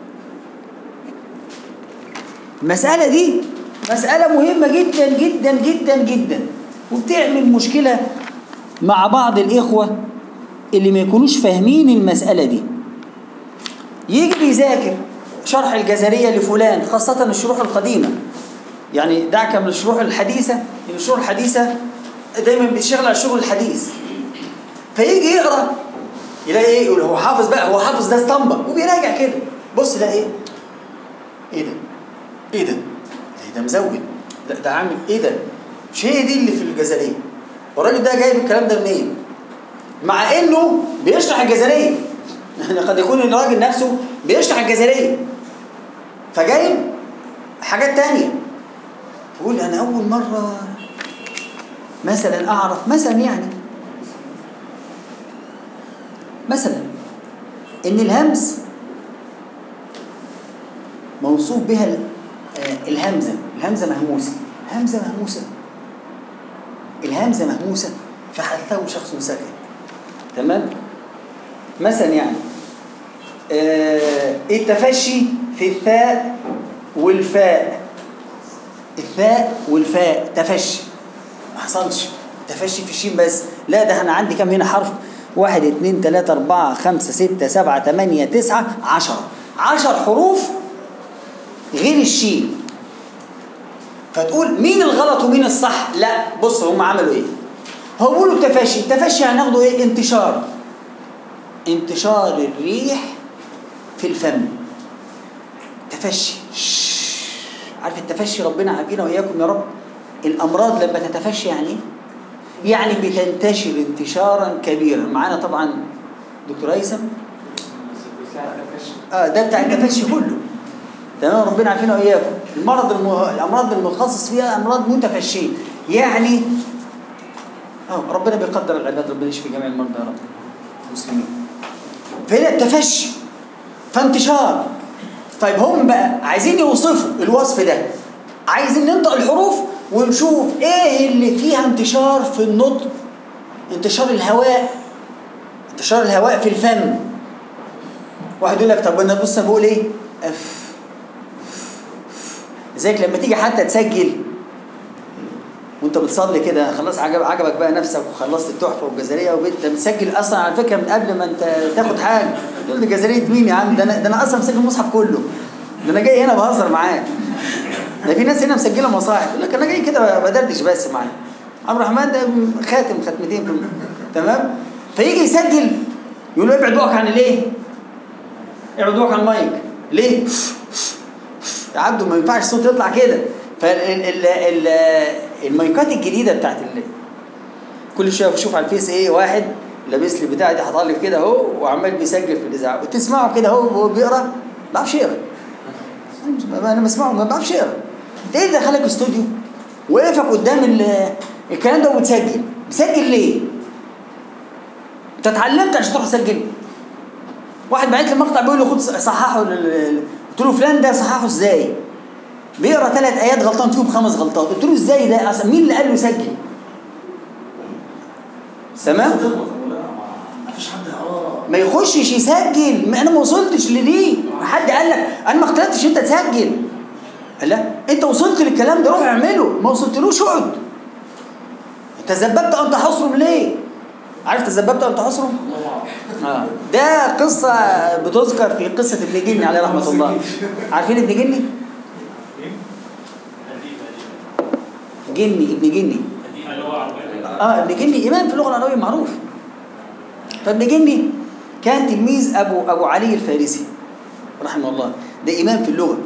المسألة دي مسألة مهمة جدا جدا جدا جدا وبتعمل مشكلة مع بعض الإخوة اللي ما يكونوش فاهمين المسألة دي يجي بيذاكر شرح الجزرية لفلان خاصة الشروح القديمة يعني دعك من الشروح الحديثة لأن الشروح الحديثة دايما بيشتغل على الشغل الحديث فيجي يقرا يلاقي ايه يقول هو حافظ بقى هو حافظ ده اسطمبة وبيراجع كده بص ده ايه ايه ده ايه ده ايه ده مزود ده, ده عامل ايه ده مش هي دي اللي في الجزرية والراجل ده جايب الكلام ده منين مع انه بيشرح الجزرية يعني قد يكون الراجل نفسه بيشرح الجزرية فجايب حاجات تانية تقول انا اول مرة مثلا اعرف مثلا يعني مثلا ان الهمز موصوف بها ال- آه، الهمزه الهمزه مهموسه همزه مهموسه الهمزه مهموسه فحثه شخص ساكت تمام مثلا يعني آه، التفشي في الثاء والفاء الثاء والفاء تفشي ما حصلش تفشي في الشين بس لا ده انا عندي كام هنا حرف واحد اتنين تلاتة اربعة خمسة ستة سبعة تمانية تسعة عشرة عشر حروف غير الشين فتقول مين الغلط ومين الصح لا بص هم عملوا ايه هو بيقولوا التفشي التفشي هناخده ايه انتشار انتشار الريح في الفم تفشي شش. عارف التفشي ربنا عافينا واياكم يا رب الامراض لما تتفشي يعني ايه يعني بتنتشر انتشارا كبيرا معانا طبعا دكتور هيثم اه ده بتاع التفشي كله تمام ربنا عافينا واياكم المرض المه... الامراض المتخصص فيها امراض متفشيه يعني اه ربنا بيقدر العباد ربنا يشفي جميع المرضى يا رب المسلمين فهنا التفشي فانتشار طيب هم بقى عايزين يوصفوا الوصف ده عايزين ننطق الحروف ونشوف ايه اللي فيها انتشار في النطق انتشار الهواء انتشار الهواء في الفم واحد يقول لك طب انا بص انا بقول ايه اف لذلك لما تيجي حتى تسجل وانت بتصلي كده خلاص عجب عجبك بقى نفسك وخلصت التحفه والجزريه وانت مسجل اصلا على فكره من قبل ما انت تاخد حاجه تقول لي جزريه مين يا عم ده انا ده انا اصلا مسجل المصحف كله ده انا جاي هنا بهزر معاه ده في ناس هنا مسجله مصاحف يقول لك انا جاي كده بدردش بس معاه عبد الرحمن ده خاتم ختمتين في تمام فيجي يسجل يقول له ابعد بقك عن الايه؟ ابعد بقك عن المايك ليه؟ يا عبده ما ينفعش الصوت يطلع كده فالمايكات الجديده بتاعت ال... كل شويه بشوف على الفيس ايه واحد لابس لي بتاع دي حاطط لي كده اهو وعمال بيسجل في الاذاعه وتسمعه كده اهو وهو بيقرا ما بيعرفش يقرا انا بسمعه ما بعرفش يقرا انت ايه اللي دخلك استوديو وقفك قدام ال- الكلام ده وبتسجل بتسجل ليه؟ انت اتعلمت عشان تروح تسجل واحد بعت لي مقطع بيقول لي خد صححه لل- لل- قلت له فلان ده صححه ازاي؟ بيقرا ثلاث ايات غلطان فيهم خمس غلطات قلت له ازاي ده اصلا مين اللي قال له سجل؟ تمام؟
ما فيش حد اه
ما يخشش يسجل ما انا ما وصلتش لدي ما حد قال لك انا ما اخترتش انت تسجل قال لا انت وصلت للكلام ده روح اعمله ما وصلتلوش اقعد تذببت ان تحصرم ليه عارف تذببت ان تحصرم اه ده قصه بتذكر في قصه ابن جني عليه رحمه الله عارفين ابن جني جني ابن جني
اللي هو عربية
اه ابن جني امام في اللغه العربيه معروف فابن جني كان تلميذ ابو ابو علي الفارسي رحمه الله ده امام في اللغه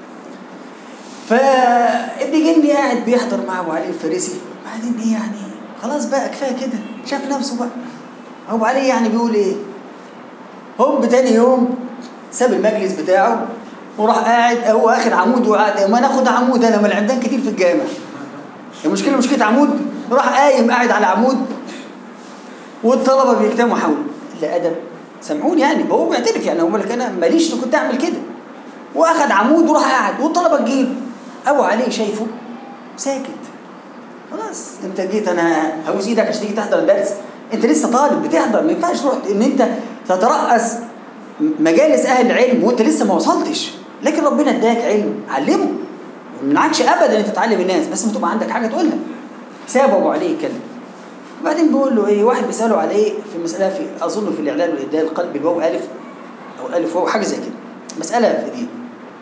فابن جني قاعد بيحضر مع ابو علي الفارسي بعدين ايه يعني خلاص بقى كفايه كده شاف نفسه بقى ابو علي يعني بيقول ايه هوب تاني يوم ساب المجلس بتاعه وراح قاعد هو اخر عمود وقاعد ما ناخد عمود انا ما العمدان كتير في الجامع المشكله مشكله عمود راح قايم قاعد على عمود والطلبه بيجتمعوا حوله لا ادب سامعوني يعني هو بيعترف يعني هو لك انا ماليش إني كنت اعمل كده واخد عمود وراح قاعد والطلبه تجيله ابو علي شايفه ساكت خلاص انت جيت انا هبوس ايدك عشان تيجي تحضر الدرس انت لسه طالب بتحضر ما ينفعش تروح ان انت تترأس مجالس اهل العلم وانت لسه ما وصلتش لكن ربنا اداك علم علمه ما منعكش ابدا ان انت تعلم الناس بس ما تبقى عندك حاجه تقولها ساب ابو علي يتكلم وبعدين بيقول له ايه واحد بيساله على ايه في مساله في اظن في الاعلان والابدال القلب الواو الف او الالف واو حاجه زي كده مساله في دي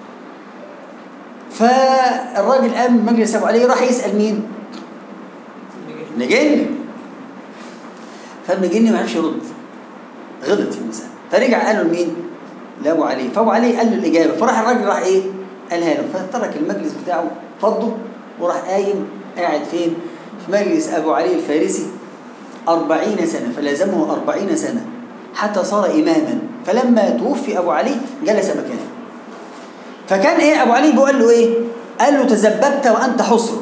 فالراجل قام مجلس ابو علي راح يسال مين؟ ابن جني فابن جني ما عرفش يرد غلط في المساله فرجع قال له لمين؟ لابو علي فابو علي قال له الاجابه فراح الراجل راح ايه؟ قالها له فترك المجلس بتاعه فضه وراح قايم قاعد فين؟ في مجلس ابو علي الفارسي أربعين سنة فلازمه أربعين سنة حتى صار إماما فلما توفي أبو علي جلس مكانه فكان إيه أبو علي بيقول له إيه قال له تذببت وأنت حصر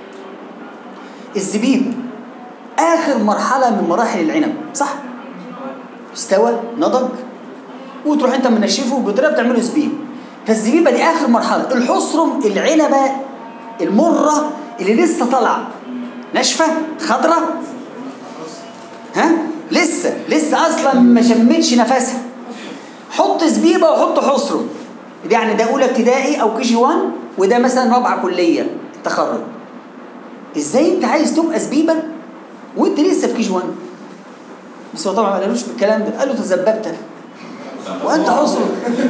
الزبيب آخر مرحلة من مراحل العنب صح استوى نضج وتروح انت منشفه بطريقه بتعمله زبيب فالزبيبه دي اخر مرحله الحصرم العنبه المره اللي لسه طالعه ناشفه خضره ها لسه لسه اصلا ما شمتش نفسها حط زبيبه وحط حصرم يعني ده اولى ابتدائي او كي جي 1 وده مثلا رابعه كليه التخرج ازاي انت عايز تبقى زبيبه وانت لسه في كي جي 1 بس هو طبعا ما قالوش بالكلام ده قال له تذببت وانت حصر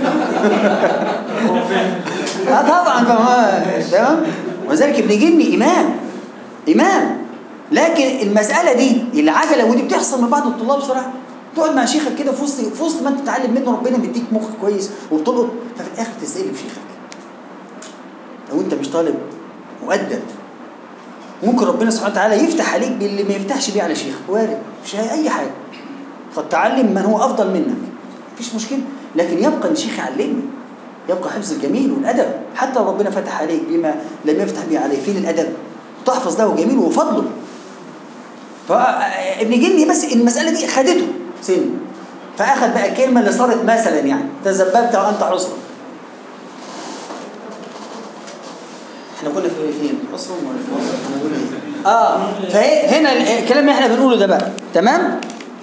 اه طبعا فما تمام وذلك ابن جني امام امام لكن المساله دي العجله ودي بتحصل من بعض الطلاب بصراحه تقعد مع شيخك كده في وسط في وسط ما انت تتعلم منه ربنا مديك مخ كويس وبتلقط ففي الاخر تسالب شيخك لو انت مش طالب مؤدب ممكن ربنا سبحانه وتعالى يفتح عليك باللي ما يفتحش بيه على شيخك وارد مش اي حاجه قد تعلم من هو افضل منك مفيش مشكله لكن يبقى ان الشيخ يعلمني يبقى حفظ الجميل والادب حتى لو ربنا فتح عليك بما لم يفتح به عليه فين الادب تحفظ له جميل وفضله فابن جني بس المساله دي خدته سن فاخذ بقى الكلمه اللي صارت مثلا يعني تذببت وانت عسر احنا كنا في فين؟ عسر ولا في مصر؟ احنا بنقول ايه؟ اه فهنا الكلام اللي احنا بنقوله ده بقى تمام؟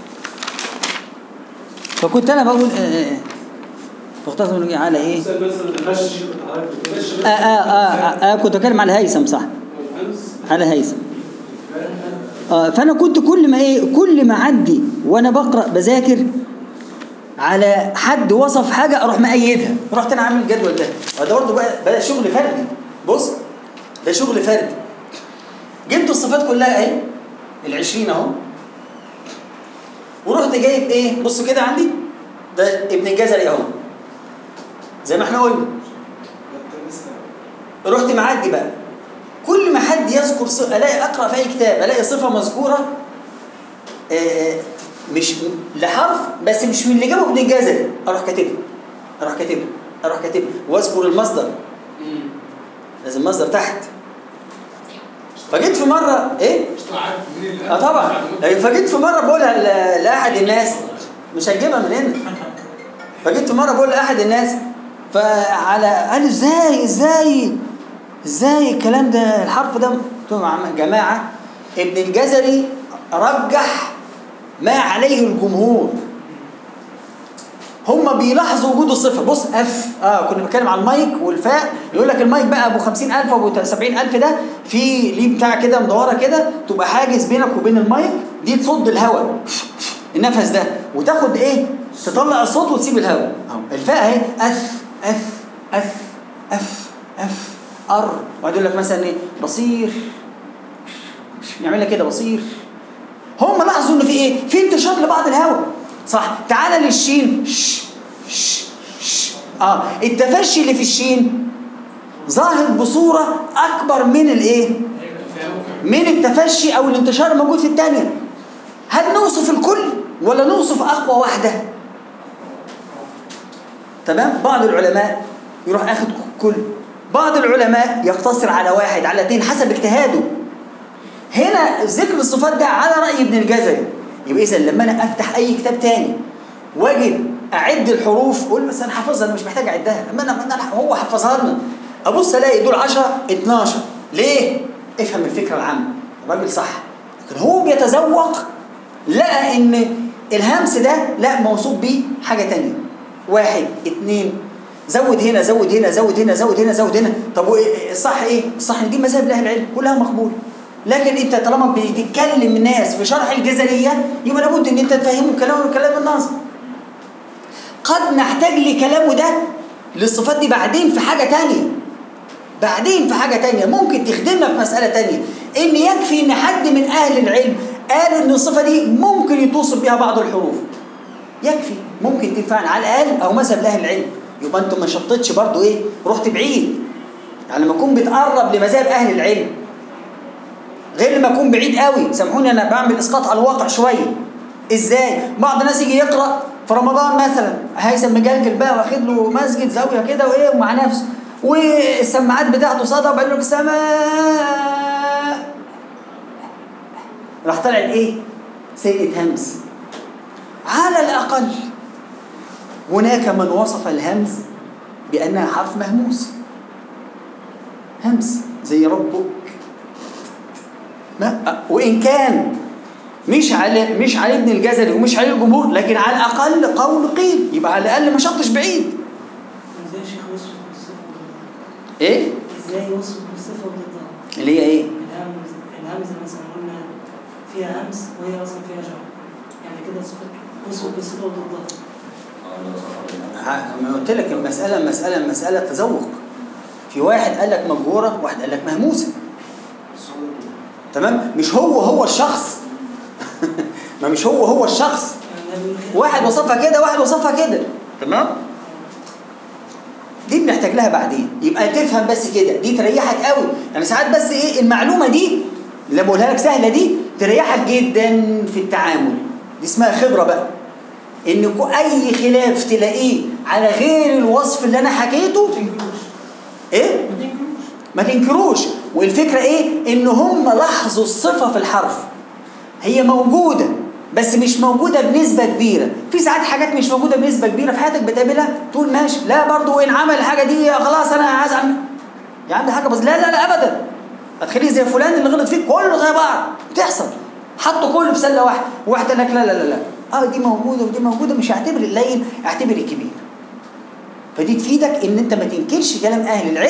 فكنت انا بقول آه آه فاختصر نجي على ايه؟
بس المشي
آه آه, آه, آه, آه كنت بتكلم على هيثم صح على هيثم اه فانا كنت كل ما ايه كل ما اعدي وانا بقرا بذاكر على حد وصف حاجه اروح مأيدها رحت انا عامل الجدول ده وده برضه بقى بدا شغل فردي بص ده شغل فردي جبت الصفات كلها اهي ال20 اهو ورحت جايب ايه بص كده عندي ده ابن الجزري اهو زي ما احنا قلنا رحت معدي بقى كل ما حد يذكر ص... الاقي اقرا في اي كتاب الاقي صفه مذكوره آه، مش لحرف بس مش من اللي جابه ابن الجزري اروح كاتبها اروح كاتبها اروح كاتبها واذكر المصدر لازم مصدر تحت فجيت في مره ايه اه طبعا فجيت في مره بقولها ل- لاحد الناس مش هتجيبها من هنا فجيت في مره بقول لاحد الناس فعلى قال لي ازاي ازاي ازاي الكلام ده الحرف ده قلت لهم يا عم- جماعه ابن الجزري رجح ما عليه الجمهور هم بيلاحظوا وجود الصفر بص اف اه كنا بنتكلم على المايك والفاء يقول لك المايك بقى ابو 50000 وابو 70000 ده في ليه بتاع كده مدوره كده تبقى حاجز بينك وبين المايك دي تصد الهواء النفس ده وتاخد ايه تطلع الصوت وتسيب الهواء اهو الفاء اهي اف اف اف اف اف ار وبعد يقول لك مثلا ايه بصير يعمل لك كده بصير هم لاحظوا ان في ايه في انتشار لبعض الهواء صح تعالى للشين ش ش ش اه التفشي اللي في الشين ظاهر بصوره اكبر من الايه من التفشي او الانتشار الموجود في الثانيه هل نوصف الكل ولا نوصف اقوى واحده تمام بعض العلماء يروح اخد كل بعض العلماء يقتصر على واحد على اثنين حسب اجتهاده هنا ذكر الصفات ده على رأي ابن الجزري يبقى إذا لما أنا أفتح أي كتاب تاني واجد أعد الحروف أقول بس أنا حافظها أنا مش محتاج أعدها أما أنا أنا هو حفظها لنا أبص ألاقي دول 10 12 ليه؟ افهم الفكرة العامة الراجل صح لكن هو بيتذوق لقى إن الهمس ده لا موصوف بيه حاجة تانية واحد اتنين زود هنا زود هنا زود هنا زود هنا زود هنا طب وإيه- الصح ايه؟ الصح دي مذاهب اهل العلم كلها مقبوله لكن انت طالما بتتكلم ناس في شرح الجزريه يبقى لابد ان انت تفهمه كلام كلام الناظر قد نحتاج لكلامه ده للصفات دي بعدين في حاجه تانية بعدين في حاجه تانية ممكن تخدمنا في مساله تانية ان يكفي ان حد من اهل العلم قال ان الصفه دي ممكن يتوصف بها بعض الحروف يكفي ممكن تنفعنا على الاقل او مذهب لاهل العلم يبقى انت ما شطتش برضو ايه رحت بعيد يعني لما اكون بتقرب لمذاهب اهل العلم غير لما اكون بعيد قوي سامحوني انا بعمل اسقاط على الواقع شويه ازاي بعض الناس يجي يقرا في رمضان مثلا هيثم مجلجل بقى واخد له مسجد زاويه كده وايه ومع نفسه والسماعات بتاعته صدى وبقول لك سماء راح طلع ايه سيدة همس على الاقل هناك من وصف الهمز بانها حرف مهموس همس زي ربك ما وان كان مش على مش على ابن الجزري ومش عليه الجمهور لكن على الاقل قول قيل يبقى على الاقل ما شطش بعيد
ازاي يا شيخ يوصف بالصفة وضدها؟
ايه
ازاي يوصف بالصفة وضدها؟
اللي هي ايه
الهمز الهمزة مثلا قلنا فيها همس وهي اصلا فيها جر يعني كده صفة وصف بالصفة وضدها
ع- ما قلت لك المساله مساله مساله تذوق في واحد قال لك مجهوره واحد قال لك مهموسه تمام مش هو هو الشخص ما مش هو هو الشخص
يعني ده بيقول كده.
واحد وصفها كده واحد وصفها كده تمام دي بنحتاج لها بعدين يبقى تفهم بس كده دي تريحك قوي يعني ساعات بس ايه المعلومه دي اللي بقولها لك سهله دي تريحك جدا في التعامل دي اسمها خبره بقى ان كو- اي خلاف تلاقيه على غير الوصف اللي انا حكيته ايه ما تنكروش والفكره ايه ان هم لاحظوا الصفه في الحرف هي موجوده بس مش موجوده بنسبه كبيره في ساعات حاجات مش موجوده بنسبه كبيره في حياتك بتقابلها تقول ماشي لا برضو ان عمل الحاجه دي خلاص انا عايز اعمل يا عم دي حاجه بس لا لا لا ابدا هتخليه زي فلان اللي غلط فيك كله زي بعض بتحصل حطوا كله في سله واحده وواحد قال لك لا لا لا لا اه دي موجوده ودي موجوده مش هعتبر القليل اعتبر الكبير فدي تفيدك ان انت ما تنكرش كلام اهل العلم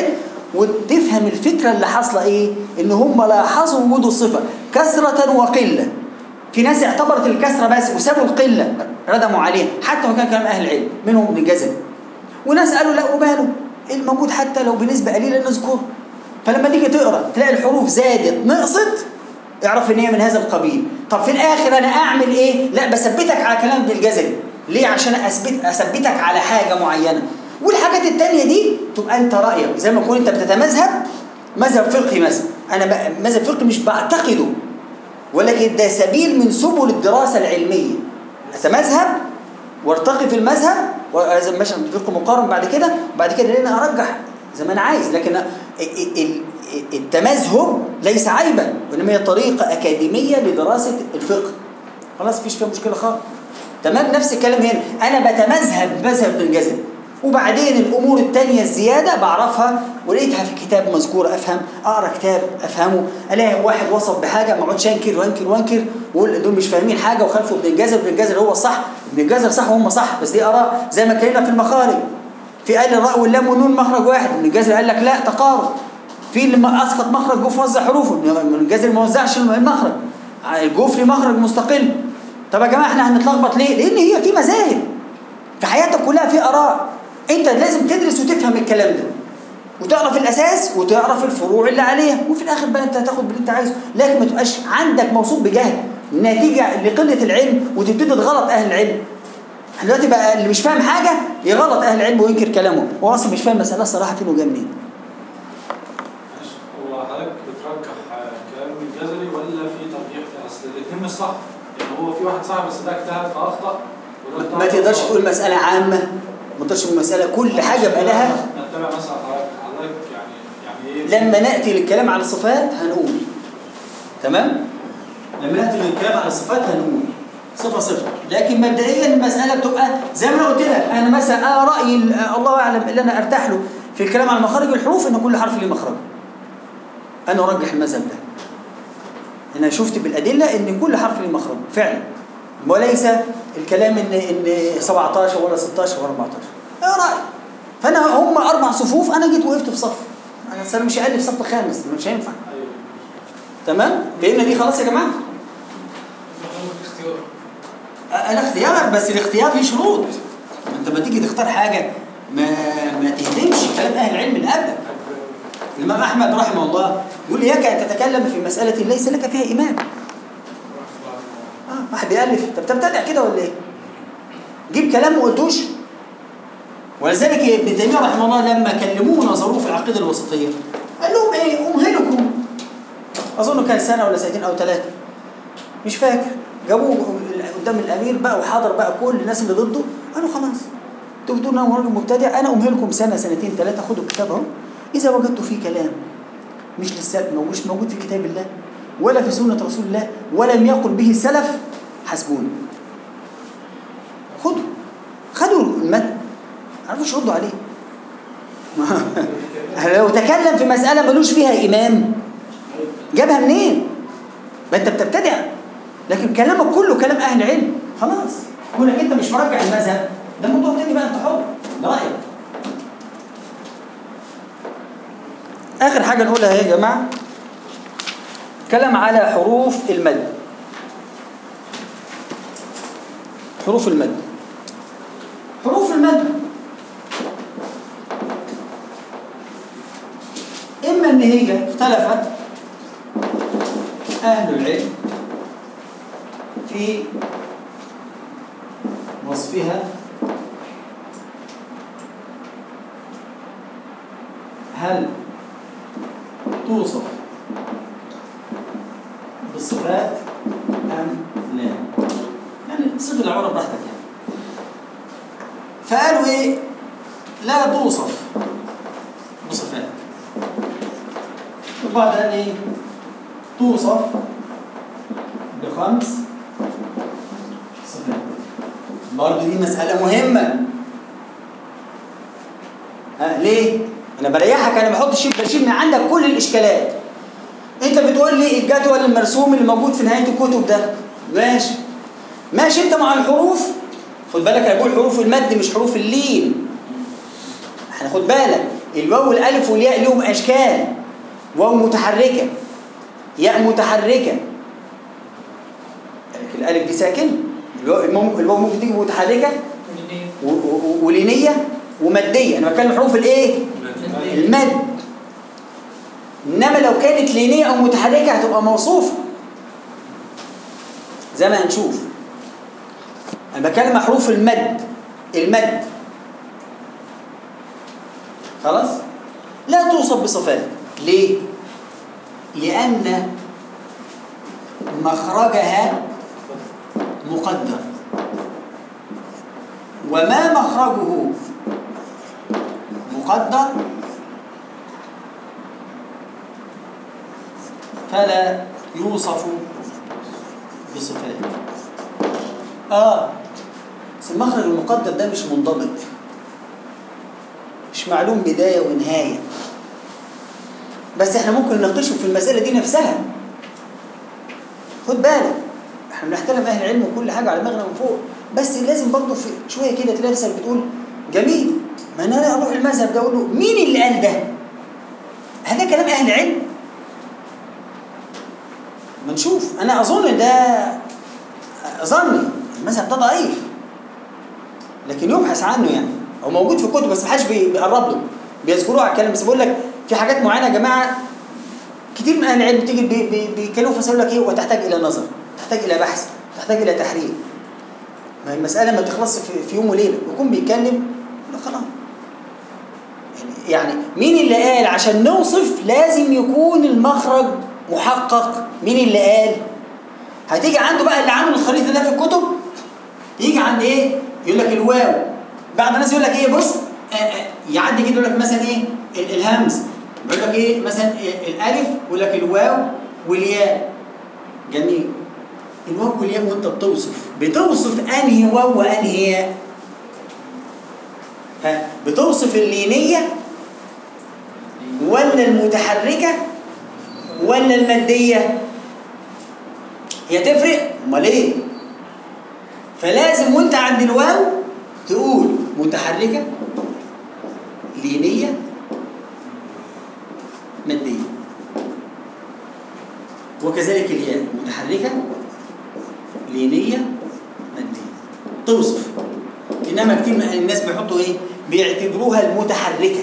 وتفهم الفكره اللي حاصله ايه ان هم لاحظوا وجود الصفه كثره وقله في ناس اعتبرت الكثره بس وسابوا القله ردموا عليها حتى وكان كلام اهل العلم منهم ابن جزم وناس قالوا لا وماله الموجود حتى لو بنسبه قليله نذكره فلما تيجي تقرا تلاقي الحروف زادت نقصت اعرف ان هي من هذا القبيل طب في الاخر انا اعمل ايه لا بثبتك على كلام ابن الجزري ليه عشان اثبت اثبتك على حاجه معينه والحاجات التانية دي تبقى انت رايك زي ما تكون انت بتتمذهب مذهب فقهي مثلا انا بقى مذهب فقهي مش بعتقده ولكن ده سبيل من سبل الدراسه العلميه اتمذهب وارتقي في المذهب ولازم ماشي فقه مقارن بعد كده وبعد كده لان ارجح زي ما انا عايز لكن ال- ال- التمذهب ليس عيبا وانما هي طريقه اكاديميه لدراسه الفقه خلاص مفيش فيها مشكله خالص تمام نفس الكلام هنا انا بتمذهب بمذهب ابن الجزري وبعدين الامور التانية الزياده بعرفها ولقيتها في كتاب مذكور افهم اقرا كتاب افهمه الاقي واحد وصف بحاجه ما اقعدش انكر وانكر وانكر واقول دول مش فاهمين حاجه وخالفوا ابن الجزري ابن الجزري هو الصح ابن الجزري صح وهم صح بس دي اراء زي ما اتكلمنا في المخارج في قال الراء واللام والنون مخرج واحد ابن الجزري قال لك لا تقارب في اللي ما اسقط مخرج جوف وزع حروفه ابن الجزري ما وزعش المخرج الجوف ليه مخرج مستقل طب يا جماعه احنا هنتلخبط ليه؟ لان هي في مذاهب في حياتك كلها في اراء انت لازم تدرس وتفهم الكلام ده وتعرف الاساس وتعرف الفروع اللي عليها وفي الاخر بقى انت هتاخد باللي انت عايزه لكن ما تبقاش عندك موصوف بجهل نتيجه لقله العلم وتبتدي تغلط اهل العلم احنا دلوقتي بقى اللي مش فاهم حاجه يغلط اهل العلم وينكر كلامهم هو اصلا مش فاهم المساله الصراحه فين وجايه منين
معلش، هو حضرتك بترجح آه، كلام الجزري ولا في ترجيح في اصل الاثنين مش صح يعني هو في واحد صح بس ده اجتهد فاخطا وده اجتهد
ما تقدرش
فصواب.
تقول مساله عامه ما تقدرش تقول مساله كل حاجه بقى لها
نتبع مثلا حضرتك حضرتك يعني يعني ايه
لما ناتي للكلام على الصفات هنقول تمام لما ناتي للكلام على الصفات هنقول صفه صفه لكن مبدئيا المساله بتبقى زي ما انا قلت لك انا مثلا انا رايي ال- الله اعلم اللي انا ارتاح له في الكلام على مخارج الحروف ان كل حرف له مخرج انا ارجح المذهب ده انا شفت بالادله ان كل حرف له مخرج فعلا وليس الكلام ان ان 17 ولا 16 ولا 14 ده رايي فانا هم اربع صفوف انا جيت وقفت في صف انا أصل أنا مش اقل في صف خامس مش هينفع
ايوه
تمام فهمنا دي خلاص يا جماعه
اختيار
أ- انا اختيارك بس الاختيار ليه شروط ما انت لما تيجي تختار حاجه ما ما تهدمش كلام اهل العلم اللي قبلك الامام احمد رحمه الله يقول اياك ان تتكلم في مساله ليس لك فيها ايمان اه واحد بيالف طب تبتدع كده ولا ايه جيب كلام ما قلتوش ولذلك ابن تيميه رحمه الله لما كلموه ونظروه في العقيده الوسطيه قال لهم ايه امهلكم اظن كان سنه ولا سنتين او ثلاثه مش فاكر جابوه قدام الامير بقى وحضر بقى كل الناس اللي ضده قالوا خلاص انتوا بتقولوا انا راجل مبتدع انا امهلكم سنه سنتين ثلاثه خدوا الكتاب اهو اذا وجدتوا فيه كلام مش لسه مش موجود في كتاب الله ولا في سنه رسول الله ولم يقل به السلف حسبوني خدوا خدوا المتن ما عرفوش يردوا عليه لو تكلم في مساله ملوش فيها امام جابها منين؟ ما انت بتبتدع لكن كلامك كله كلام اهل علم خلاص كونك انت مش مرجح المذهب ده موضوع تاني بقى انت حر ده رايك اخر حاجه نقولها يا جماعه كلام على حروف المد حروف المد حروف المد اما ان هي اختلفت أهل العلم في وصفها هل توصف بالصفات أم لا يعني صيغ العبارة براحتك يعني فقالوا إيه لا توصف بصفات البعض قال إيه توصف بخمس صفات برضه دي مسألة مهمة ها ليه؟ أنا بريحك أنا بحط شيء بشيل من عندك كل الإشكالات أنت بتقول لي الجدول المرسوم اللي موجود في نهاية الكتب ده ماشي ماشي أنت مع الحروف خد بالك أنا بقول حروف المد مش حروف اللين احنا خد بالك الواو والالف والياء لهم اشكال واو متحركه ياء متحركه لكن الالف دي ساكن الواو مم- الواو ممكن تيجي متحركه
واللي
و- و- ولينيه وماديه انا بتكلم حروف الايه المد انما لو كانت لينيه او متحركه هتبقى موصوفه زي ما هنشوف انا بتكلم عن حروف المد المد خلاص لا توصف بصفات ليه لان مخرجها مقدر وما مخرجه مقدر فلا يوصف بصفات اه بس المخرج المقدر ده مش منضبط مش معلوم بداية ونهاية بس احنا ممكن نناقشه في المسألة دي نفسها خد بالك احنا بنحترم اهل العلم وكل حاجة على دماغنا من فوق بس لازم برضه في شوية كده تلاقي نفسك بتقول جميل ما انا اروح المذهب ده اقول له مين اللي قال ده؟ هذا كلام اهل العلم ما نشوف انا اظن ان ده ظني المذهب ده ضعيف لكن يبحث عنه يعني هو موجود في كتب بس ما حدش بي- بيقرب له بيذكروه على الكلام بس بقول لك في حاجات معينه يا جماعه كتير من اهل العلم بتيجي بي- بي- بيتكلموا في يقول لك ايه وتحتاج الى نظر تحتاج الى بحث تحتاج الى تحرير ما هي المساله ما تخلصش في, في يوم وليله يكون بيتكلم لا خلاص يعني- يعني مين اللي قال عشان نوصف لازم يكون المخرج محقق مين اللي قال هتيجي عنده بقى اللي عامل الخريطه ده في الكتب يجي عند ايه يقول لك الواو بعض الناس يقول لك ايه بص آه، آه، يعدي كده يقول لك مثلا ايه ال- الهمز يقول لك ايه مثلا ال- الالف يقول لك الواو والياء جميل الواو والياء وانت بتوصف بتوصف انهي واو وانهي ياء ها بتوصف اللينيه ولا المتحركه ولا الماديه هي تفرق امال ايه فلازم وانت عند الواو تقول متحركه لينيه ماديه وكذلك الياء متحركه لينيه ماديه توصف انما كتير من الناس بيحطوا ايه بيعتبروها المتحركه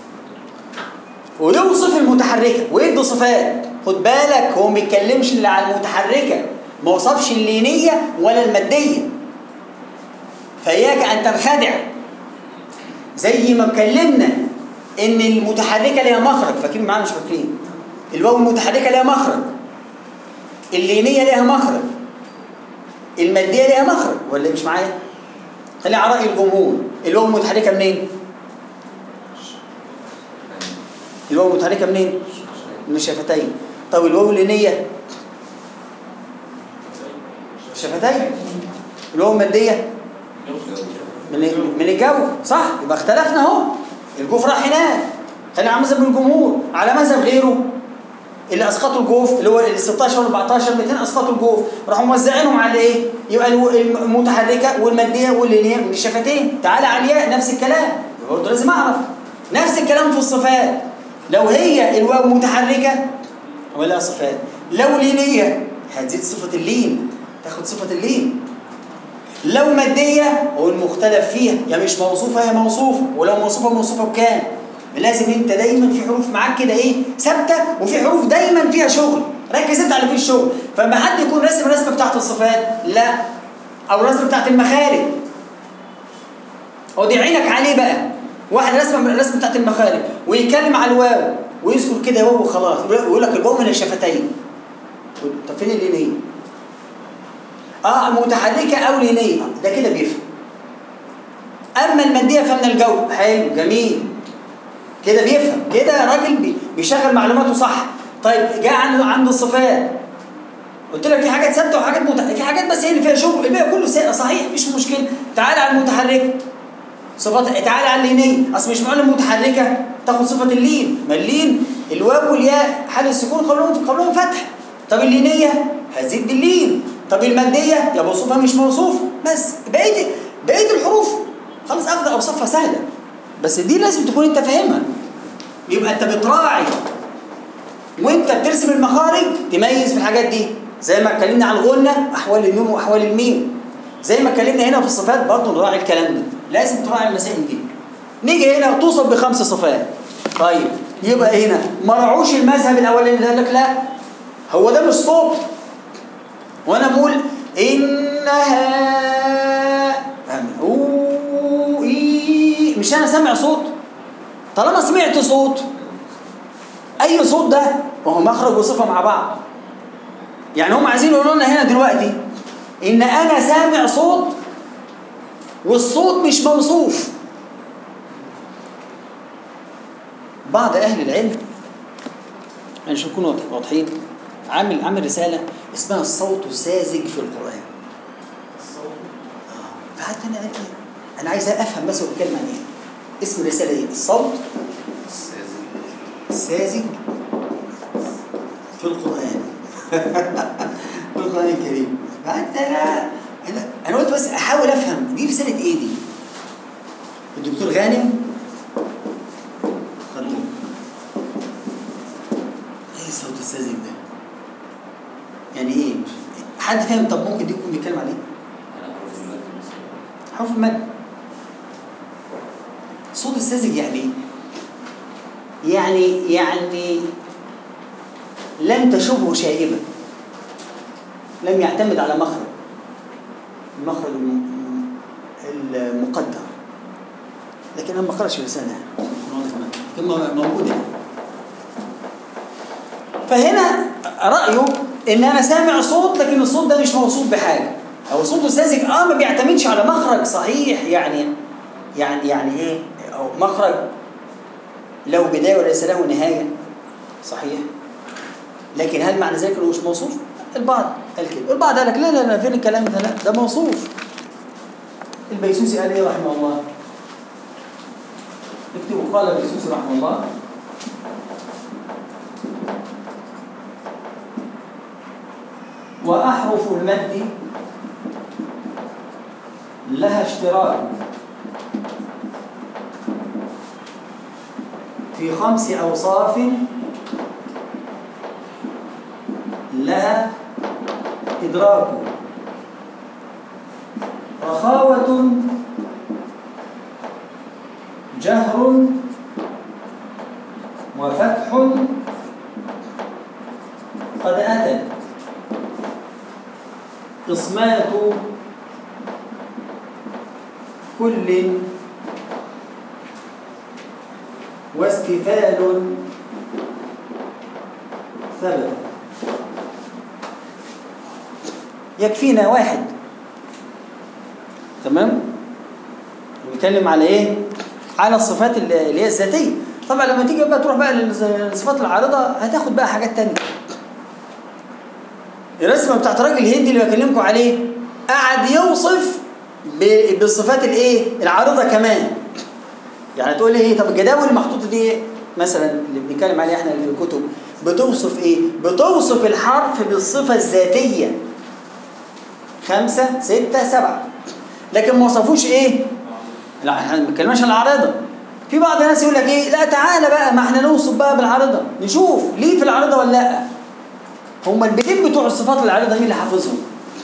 ويوصف المتحركه ويدي صفات خد بالك هو ما بيتكلمش اللي على المتحركه ما وصفش اللينيه ولا الماديه فاياك ان تنخدع زي ما اتكلمنا ان المتحركه ليها مخرج فاكرين معانا مش فاكرين الواو المتحركه ليها مخرج اللينيه ليها مخرج الماديه ليها مخرج ولا مش معايا خلي على راي الجمهور الواو المتحركه منين الواو المتحركه منين من الشفتين طب الواو اللينيه الشفتين الواو الماديه من من الجو صح يبقى اختلفنا اهو الجوف راح هناك خلينا على مذهب الجمهور على مذهب غيره اللي اسقطوا الجوف اللي هو ال 16 وال 14 200 اسقطوا الجوف راحوا موزعينهم على ايه؟ يبقى الو- المتحركه والماديه واللينيه من الشفتين تعالى على الياء نفس الكلام برضه لازم اعرف نفس الكلام في الصفات لو هي الواو متحركه ولا صفات لو لينيه هتزيد صفه اللين تاخد صفه اللين لو مادية هو المختلف فيها يا مش موصوفة يا موصوفة ولو موصوفة موصوفة بكام لازم انت دايما في حروف معاك كده ايه ثابتة وفي حروف دايما فيها شغل ركز انت على فيه الشغل فما حد يكون رسم الرسمة بتاعت الصفات لا او الرسمة بتاعت المخارج هو دي عينك عليه بقى واحد رسم الرسمة بتاعت المخارج ويتكلم على الواو ويذكر كده واو وخلاص ويقول لك الواو من الشفتين طب فين اللينيه؟ اه متحركه او لينيه ده كده بيفهم اما الماديه فمن الجو حلو جميل كده بيفهم كده راجل بي- بيشغل معلوماته صح طيب جاء عنده عنده الصفات قلت لك في حاجات ثابته وحاجات مت... في حاجات بس هي اللي فيها شغل الباقي كله سا- صحيح مفيش مشكله تعال على المتحركه صفات تعال على اللينيه اصل مش معلم متحركه تاخد صفه اللين ما اللين الواو والياء حال السكون قبلهم قبلهم فتح طب اللينيه هتزيد باللين طب الماديه يا موصوفه مش موصوفه بس بقيه بقيه الحروف خلاص اخد اوصافها سهله بس دي لازم تكون انت فاهمها يبقى انت بتراعي وانت بترسم المخارج تميز في الحاجات دي زي ما اتكلمنا عن الغنة احوال النون واحوال الميم زي ما اتكلمنا هنا في الصفات برضه نراعي الكلام ده لازم تراعي المسائل دي نيجي هنا توصف بخمس صفات طيب يبقى هنا ما راعوش المذهب الاولاني ده قال لك لا هو ده مش صوت وانا بقول انها أوه إيه مش انا سامع صوت طالما سمعت صوت اي صوت ده وهو مخرج وصفه مع بعض يعني هم عايزين يقولوا لنا هنا دلوقتي ان انا سامع صوت والصوت مش موصوف بعض اهل العلم عشان نكون واضح- واضحين عامل عامل رساله اسمها الصوت الساذج في القران فحتى انا قلت إيه؟ انا عايز افهم بس هو بيتكلم عن ايه اسم الرساله ايه الصوت الساذج في القران في القران الكريم فحتى انا انا انا قلت بس احاول افهم دي رساله ايه دي الدكتور غانم خلوه ايه الصوت الساذج ده يعني ايه حد فاهم طب ممكن دي يكون بيتكلم عن ايه حرف المد صوت الساذج يعني ايه؟ يعني يعني لم تشبه شائبة لم يعتمد على مخرج المخرج الم- المقدر لكن انا ما قرأش رسالة كما موجودة يعني. فهنا رأيه ان انا سامع صوت لكن الصوت ده مش موصوف بحاجة او صوت الساذج اه ما بيعتمدش على مخرج صحيح يعني يعني يعني ايه او مخرج له بداية وليس له نهاية صحيح لكن هل معنى ذلك انه مش موصوف؟ البعض قال كده البعض قال لك لا لا لا فين الكلام ده لا ده موصوف البيسوسي قال ايه رحمه الله اكتبوا قال البيسوسي رحمه الله وأحرف المد لها اشتراك في خمس أوصاف لها إدراك رخاوة جهر وفتح قد أتت قسمات كل واستفال ثبت يكفينا واحد تمام نتكلم على ايه على الصفات اللي اللي هي الذاتيه طبعا لما تيجي بقى تروح بقى للصفات العارضه هتاخد بقى حاجات تانية الرسمه بتاعت الراجل الهندي اللي بكلمكم عليه قعد يوصف ب- بالصفات الايه العارضه كمان يعني تقول لي ايه طب الجداول المحطوطه دي مثلا اللي بنتكلم عليها احنا اللي في الكتب بتوصف ايه بتوصف الحرف بالصفه الذاتيه خمسة ستة سبعة لكن ما وصفوش ايه لا احنا ما بنتكلمش عن العارضه في بعض الناس يقول لك ايه لا تعالى بقى ما احنا نوصف بقى بالعارضه نشوف ليه في العارضه ولا لا هم البيتين بتوع الصفات العارضه مين اللي حافظهم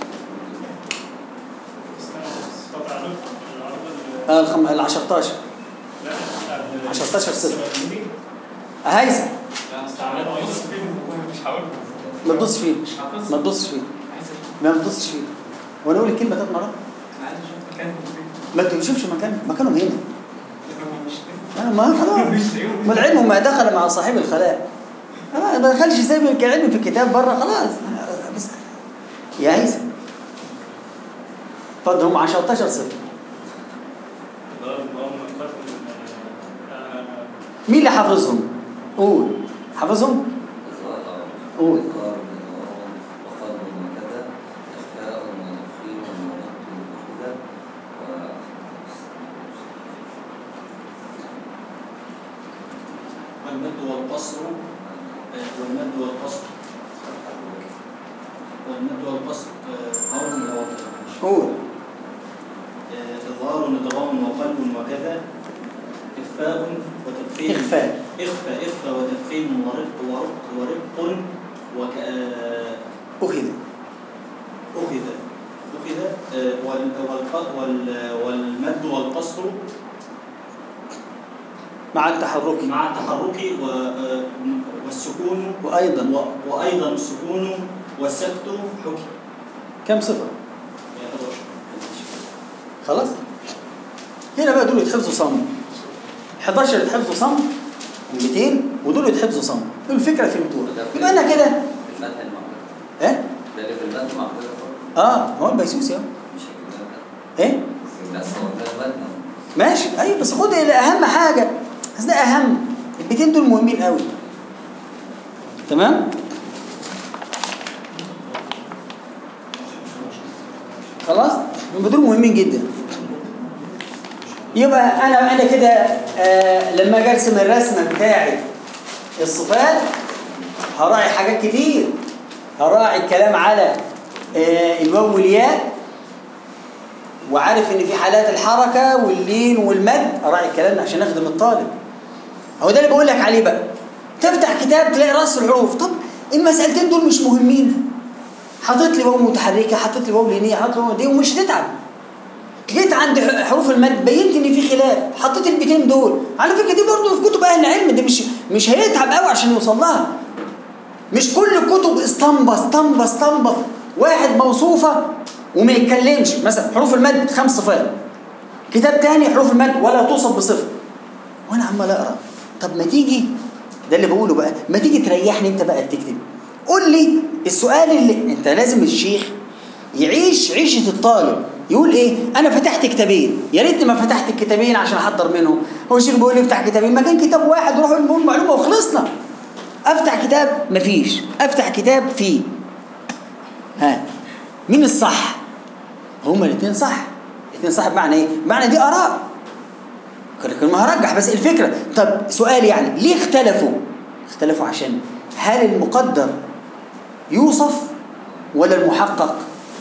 صفات عرض العرض ال-
آه الخم... ال 10
لا ال-
10 صفر.
السبعيني.
هيثم
لا استعمال رئيس مش هقول
ما تدوسش فيه
مش حافظ
ما تدوسش فيه
عايز
ما تدوسش فيه وانا اقول الكلمه ثلاث مرات
عايز اشوف مكان
ما تشوفش مكان مكانهم هنا
مش
آه، ما خلاص ما العلم ما دخل مع صاحب الخلاء آه ما دخلش زي ما العلم في الكتاب بره خلاص آه، بس يا هيثم اتفضل هم 10 صفر
ضرب اللهم القتل
مين اللي حافظهم؟ قول حافظهم؟ قول.
وقلب وكذا إخفاء وتفخيم ومد وكذا
والمد والقصر آه، والمد والقصر والمد والقصر آه، هون ووقت
قول
إظهار إدغام وقلب وكذا إخفاء وتدخين
إخفاء
إخفى إخفى وتفخيم ورق ورق ورق وك
أخذ
أخذ أخذ آه، وال- والق- وال- والمد والقصر
مع التحرك
مع التحرك و- آه، والسكون
وأيضا
و- وأيضا السكون والسكت حكم
كم صفة؟
يعتبر
خلاص هنا بقى دول يتحفظوا صم 11 يتحفظوا صم و200 ودول يتحفظوا صم الفكره فهمتوها يبقى انا كده
المتن المعقدة
ايه
ده اللي في المتن معقدة برضه
اه ما هو البيسوسي اهو
مش هجيب لها
ايه
بس هو ده المتن
ماشي ايوه بس خد الى اهم حاجه بس ده اهم البيتين دول مهمين قوي تمام خلاص يبقى دول مهمين جدا يبقى انا انا كده آه لما اجي ارسم الرسمه بتاعت الصفات هراعي حاجات كتير هراعي الكلام على آه الواو والياء وعارف ان في حالات الحركه واللين والمد اراعي الكلام ده عشان اخدم الطالب هو ده اللي بقول لك عليه بقى تفتح كتاب تلاقي راس الحروف طب المسألتين دول مش مهمين حاطط لي واو متحركه حاطط لي واو لينيه حاطط لي واو دي ومش هتتعب جيت عند حروف المد بينت ان في خلاف حطيت البيتين دول على فكره دي برضه في كتب اهل العلم دي مش مش هيتعب قوي عشان يوصل لها مش كل الكتب اسطمبه اسطمبه اسطمبه واحد موصوفه وما يتكلمش مثلا حروف المد خمس صفات كتاب تاني حروف المد ولا توصف بصفه وانا عمال اقرا طب ما تيجي ده اللي بقوله بقى ما تيجي تريحني انت بقى تكتب قول لي السؤال اللي انت لازم الشيخ يعيش عيشه الطالب يقول ايه انا فتحت كتابين يا ريتني ما فتحت الكتابين عشان احضر منهم هو الشيخ بيقول لي افتح كتابين ما كان كتاب واحد وروح نقول معلومه وخلصنا افتح كتاب مفيش افتح كتاب فيه ها مين الصح هما الاثنين صح الاثنين صح بمعنى ايه بمعنى دي اراء كل ما هرجح بس الفكره طب سؤال يعني ليه اختلفوا اختلفوا عشان هل المقدر يوصف ولا المحقق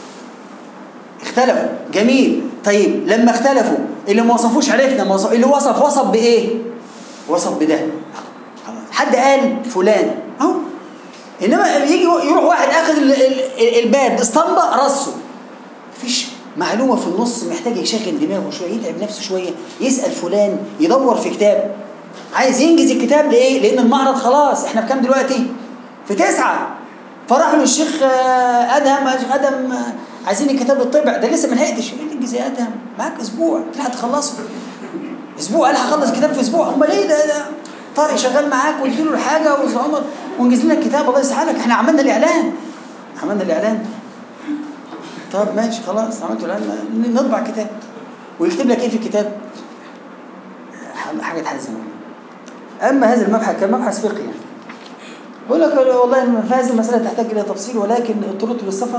اختلفوا جميل طيب لما اختلفوا اللي ما وصفوش عرفنا ما وصف اللي وصف وصف بايه وصف بده خلاص حد قال فلان اهو انما يجي يروح واحد اخذ ال- ال- الباب اسطمبه رصه مفيش معلومه في النص محتاج يشغل دماغه شويه يتعب نفسه شويه يسال فلان يدور في كتاب عايز ينجز الكتاب لايه؟ لان المعرض خلاص احنا في كام دلوقتي؟ في تسعه فراح له الشيخ آه، ادهم قال الشيخ ادهم آه، عايزين الكتاب يطبع ده لسه ما لحقتش ايه انجز يا ادهم معاك اسبوع تلحق تخلصه اسبوع قال هخلص الكتاب في اسبوع امال ايه ده, ده طارق شغال معاك واديله الحاجه واستاذ عمر ونجز لنا الكتاب الله يسعدك احنا عملنا الاعلان عملنا الاعلان طب ماشي خلاص عملت الاعلان نطبع كتاب ويكتب لك ايه في الكتاب حاجه تحزن اما هذا المبحث كان مبحث فقهي يعني بقول لك والله إن في هذه المساله تحتاج الى تفصيل ولكن اضطررت للسفر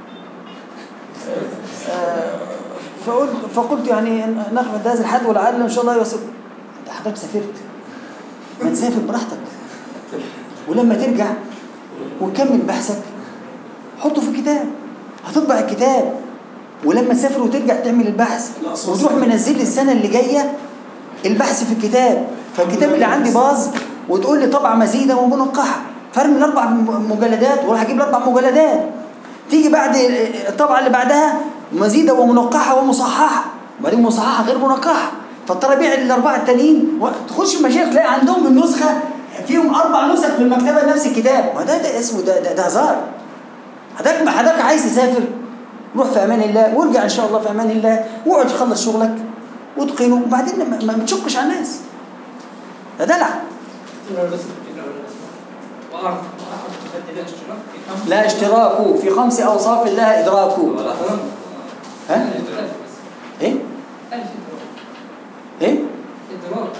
آه، فقلت فقلت يعني نقف هذا الحد ولعل ان شاء الله يوصل انت حضرتك سافرت ما تسافر براحتك ولما ترجع وتكمل بحثك حطه في الكتاب هتطبع الكتاب ولما تسافر وترجع تعمل البحث وتروح منزل لي السنه اللي جايه البحث في الكتاب فالكتاب اللي عندي باظ وتقول لي طبعه مزيده ومنقحه فارمي الاربع م- مجلدات واروح اجيب الاربع مجلدات تيجي بعد الطبعه اللي بعدها مزيده ومنقحه ومصححه وبعدين مصححه غير منقحه فاضطر ابيع الاربعه التانيين و- تخش المشايخ تلاقي عندهم النسخه فيهم اربع نسخ في المكتبه نفس الكتاب ما ده, ده اسمه ده ده, ده هزار حضرتك ما حضرتك عايز تسافر روح في امان الله وارجع ان شاء الله في امان الله واقعد تخلص شغلك واتقنه وبعدين ما, ما تشكش على الناس ده دلع
بس الفكرة ولا الأسماء وأعرف وأعرف أدي لها اشتراك في خمس
لا اشتراك في خمس اوصاف لها ادراك
ولا حرام
ها
اشتراك بس
ايه
ألف ادراك
ايه
ادراك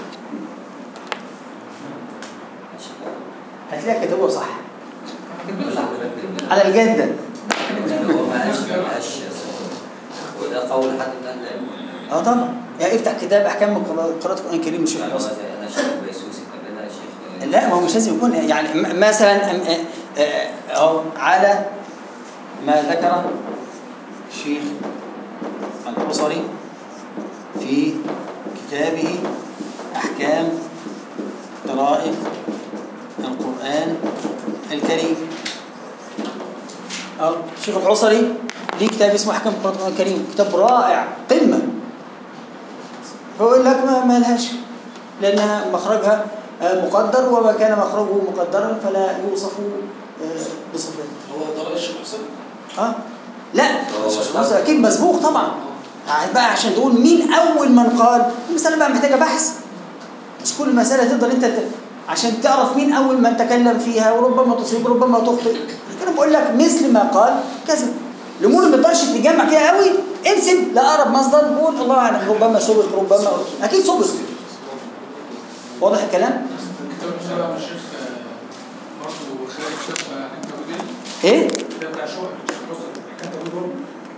هتلاقيها كاتبها صح
ما كتبش
على الجده
هو ما قالش ما قالش وده قول حد من اهل العلم
اه طبعا يعني افتح كتاب احكام قراءه القران الكريم مش
يعني هو
اصلا
زي انا شيخ بيسوسي طب انا شيخ
لا ما هو مش لازم يكون يعني م- مثلا أم- آه، آه، أهو على ما ذكر الشيخ الحصري في كتابه أحكام قراءة القرآن الكريم اه الشيخ الحصري ليه كتاب اسمه أحكام قراءة القرآن الكريم كتاب رائع قمة فيقول لك ما ما لهاش لأنها مخرجها آه، مقدر وما كان مخرجه مقدرا فلا يوصف آه، بصفته
هو ضرر الشيخ حسين
اه لا
هو
بص اكيد مسبوق طبعا يعني بقى عشان تقول مين اول من قال المساله بقى محتاجه بحث مش كل مساله تقدر انت ت... عشان تعرف مين اول من تكلم فيها وربما تصيب وربما تخطئ انا بقول لك مثل ما قال كذا الامور اللي ما تقدرش تتجمع فيها قوي انسب لاقرب مصدر وقول الله اعلم ربما سبق ربما اكيد سبق واضح الكلام؟
الكتاب بتاع الشيخ برضه خلال الشيخ حكم تاويل
ايه؟
الكتاب بتاع شو الشيخ حسن حكم تاويل برضه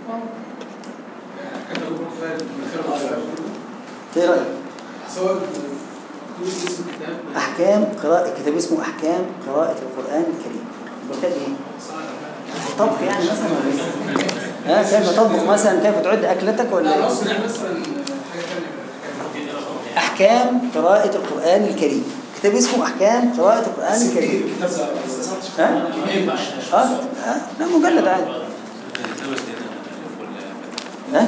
حكم تاويل برضه خلال من خلال
ايه رايك؟
سواء كل اسم الكتاب
احكام قراءه كتاب اسمه احكام قراءه القران الكريم محتاج ايه؟ طبخ يعني مثلا ولا ايه؟ ها كيف تطبخ مثلا كيف تعد اكلتك ولا
لا
ايه؟
قصدي يعني مثلا حاجه ثانيه
احكام قراءه القران الكريم كتاب اسمه احكام قراءه القران الكريم
الكتاب ده
ها؟ اه اه لا مجلد عادي ها؟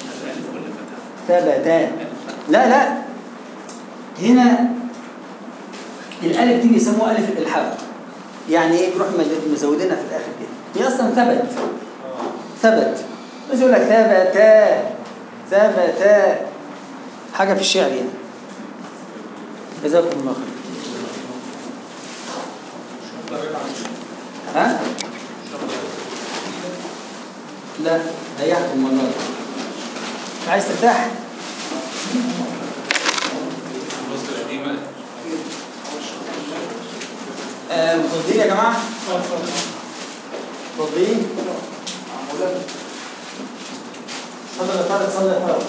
ثبتا لا لا هنا الالف دي بيسموها الف الالحاق يعني ايه بيروح مز- مزودينها في الاخر كده هي اصلا ثبت ثبت بس يقول لك ثبتا ثبتا حاجه في الشعر يعني جزاكم الله خير ها؟ لا ريحكم المرة دي مش عايز ترتاح؟ آه، متفضلين يا جماعة؟ متفضلين؟ اتفضل يا طارق صلي يا طارق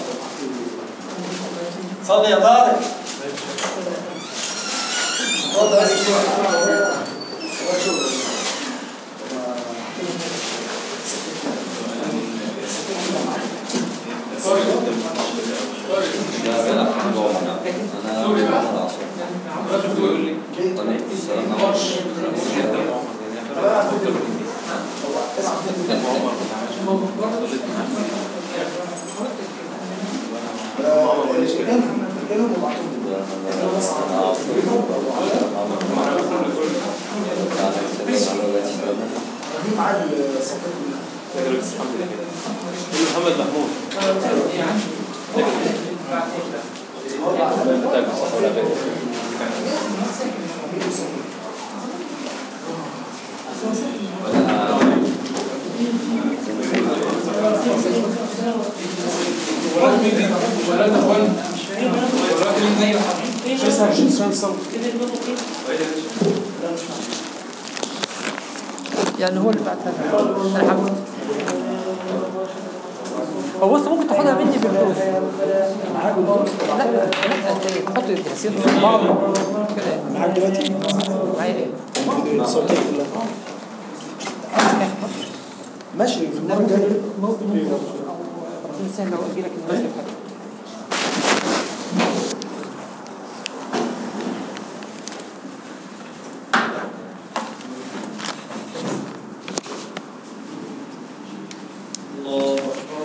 صلي يا طارق اتفضل يا شيخ.
لا لا انا محمد عصام عليكم السلام
محمد محمود كتاب صح ولا غير
ولا اخوان
يعني هو اللي بعتها انا حاولت هو بص ممكن تاخدها مني بالفلوس لا لا انت تحط الجهازين في بعض كده
معاك دلوقتي
معايا ايه؟
الفيديو الصوتية كلها ماشي في المرة الجاية
ربنا يسهل لو اجي لك المسجد حاجه
الله أكبر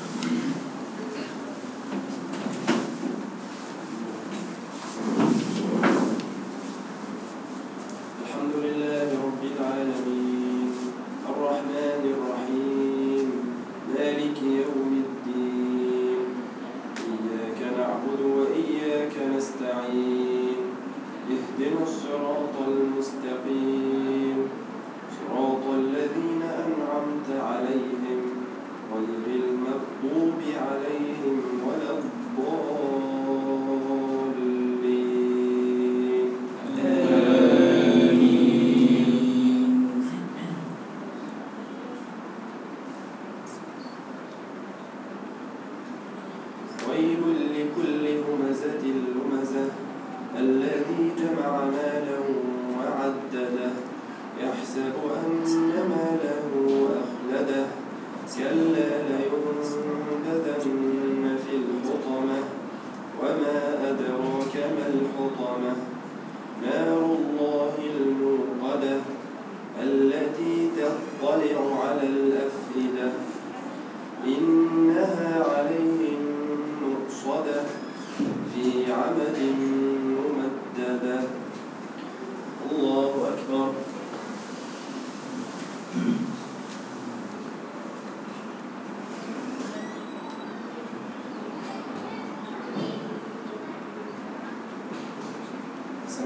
الحمد لله رب العالمين الرحمن الرحيم مالك يوم الدين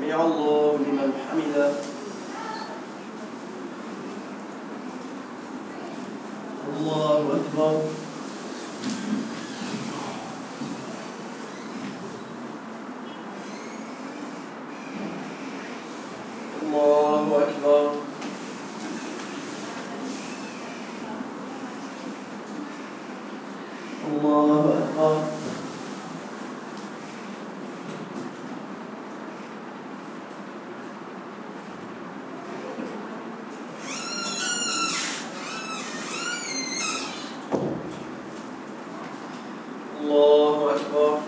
سمع الله لمن حمده الله أكبر الله أكبر الله أكبر الله أكبر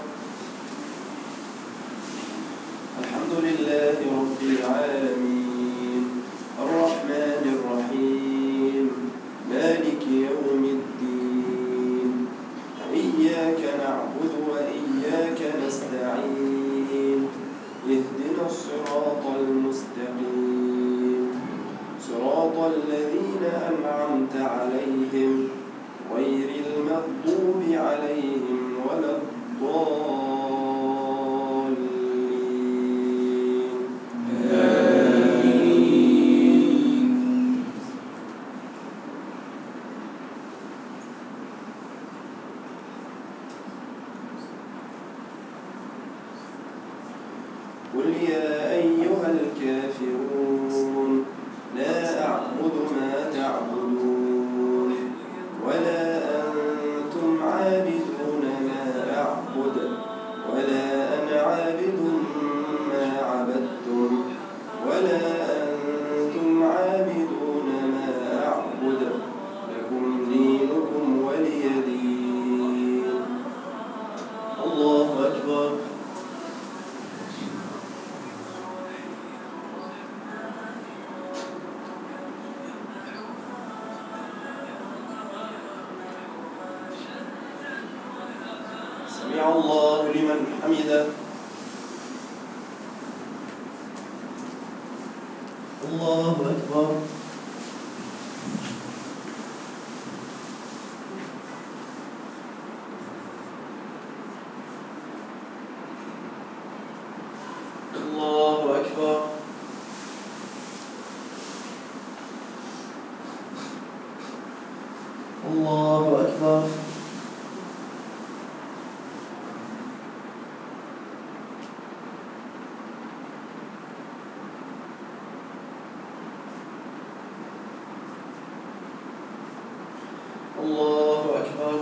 الحمد لله رب العالمين الرحمن الرحيم مالك يوم الدين إياك نعبد وإياك نستعين اهدنا الصراط المستقيم صراط الذين أنعمت عليهم غير المغضوب عليهم ولا الضالين قل يا أيها الكافرون لا أعبد ما تعبدون ولا أنتم عابدون ما أعبد ولا أنا عابد ما عبدتم ولا أنتم عابدون ما أعبد لكم دينكم ولي دين الله أكبر سمع الله لمن حمده الله أكبر الله أكبر الله أكبر الله أكبر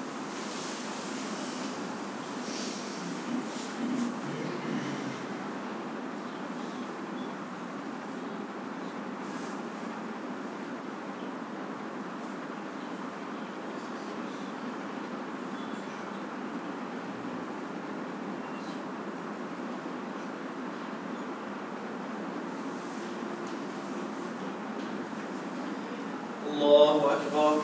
الله أكبر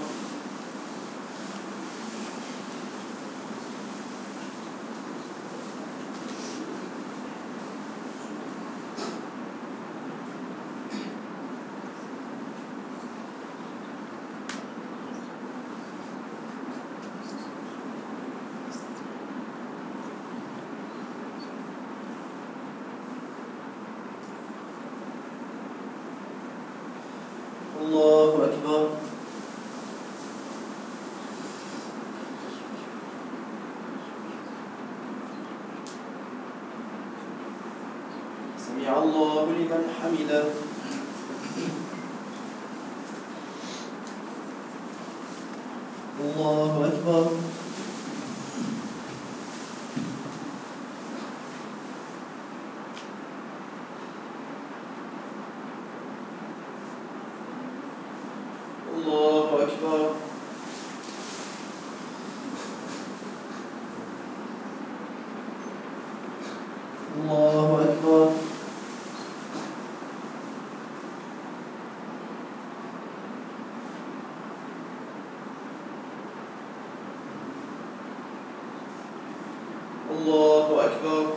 الله أكبر سمع الله لمن حمده الله أكبر الله أكبر الله أكبر الله أكبر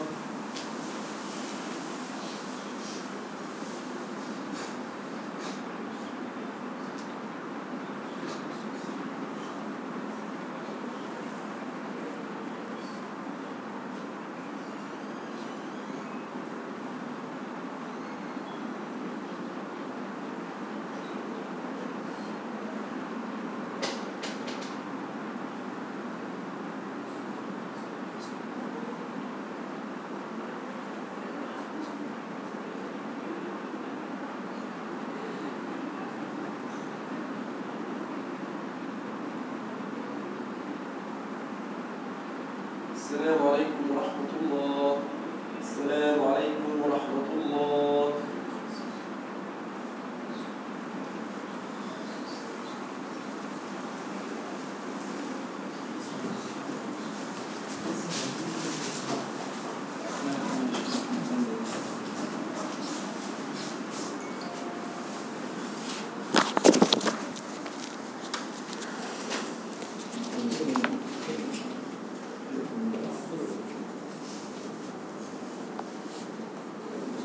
السلام عليكم ورحمة الله السلام عليكم ورحمة الله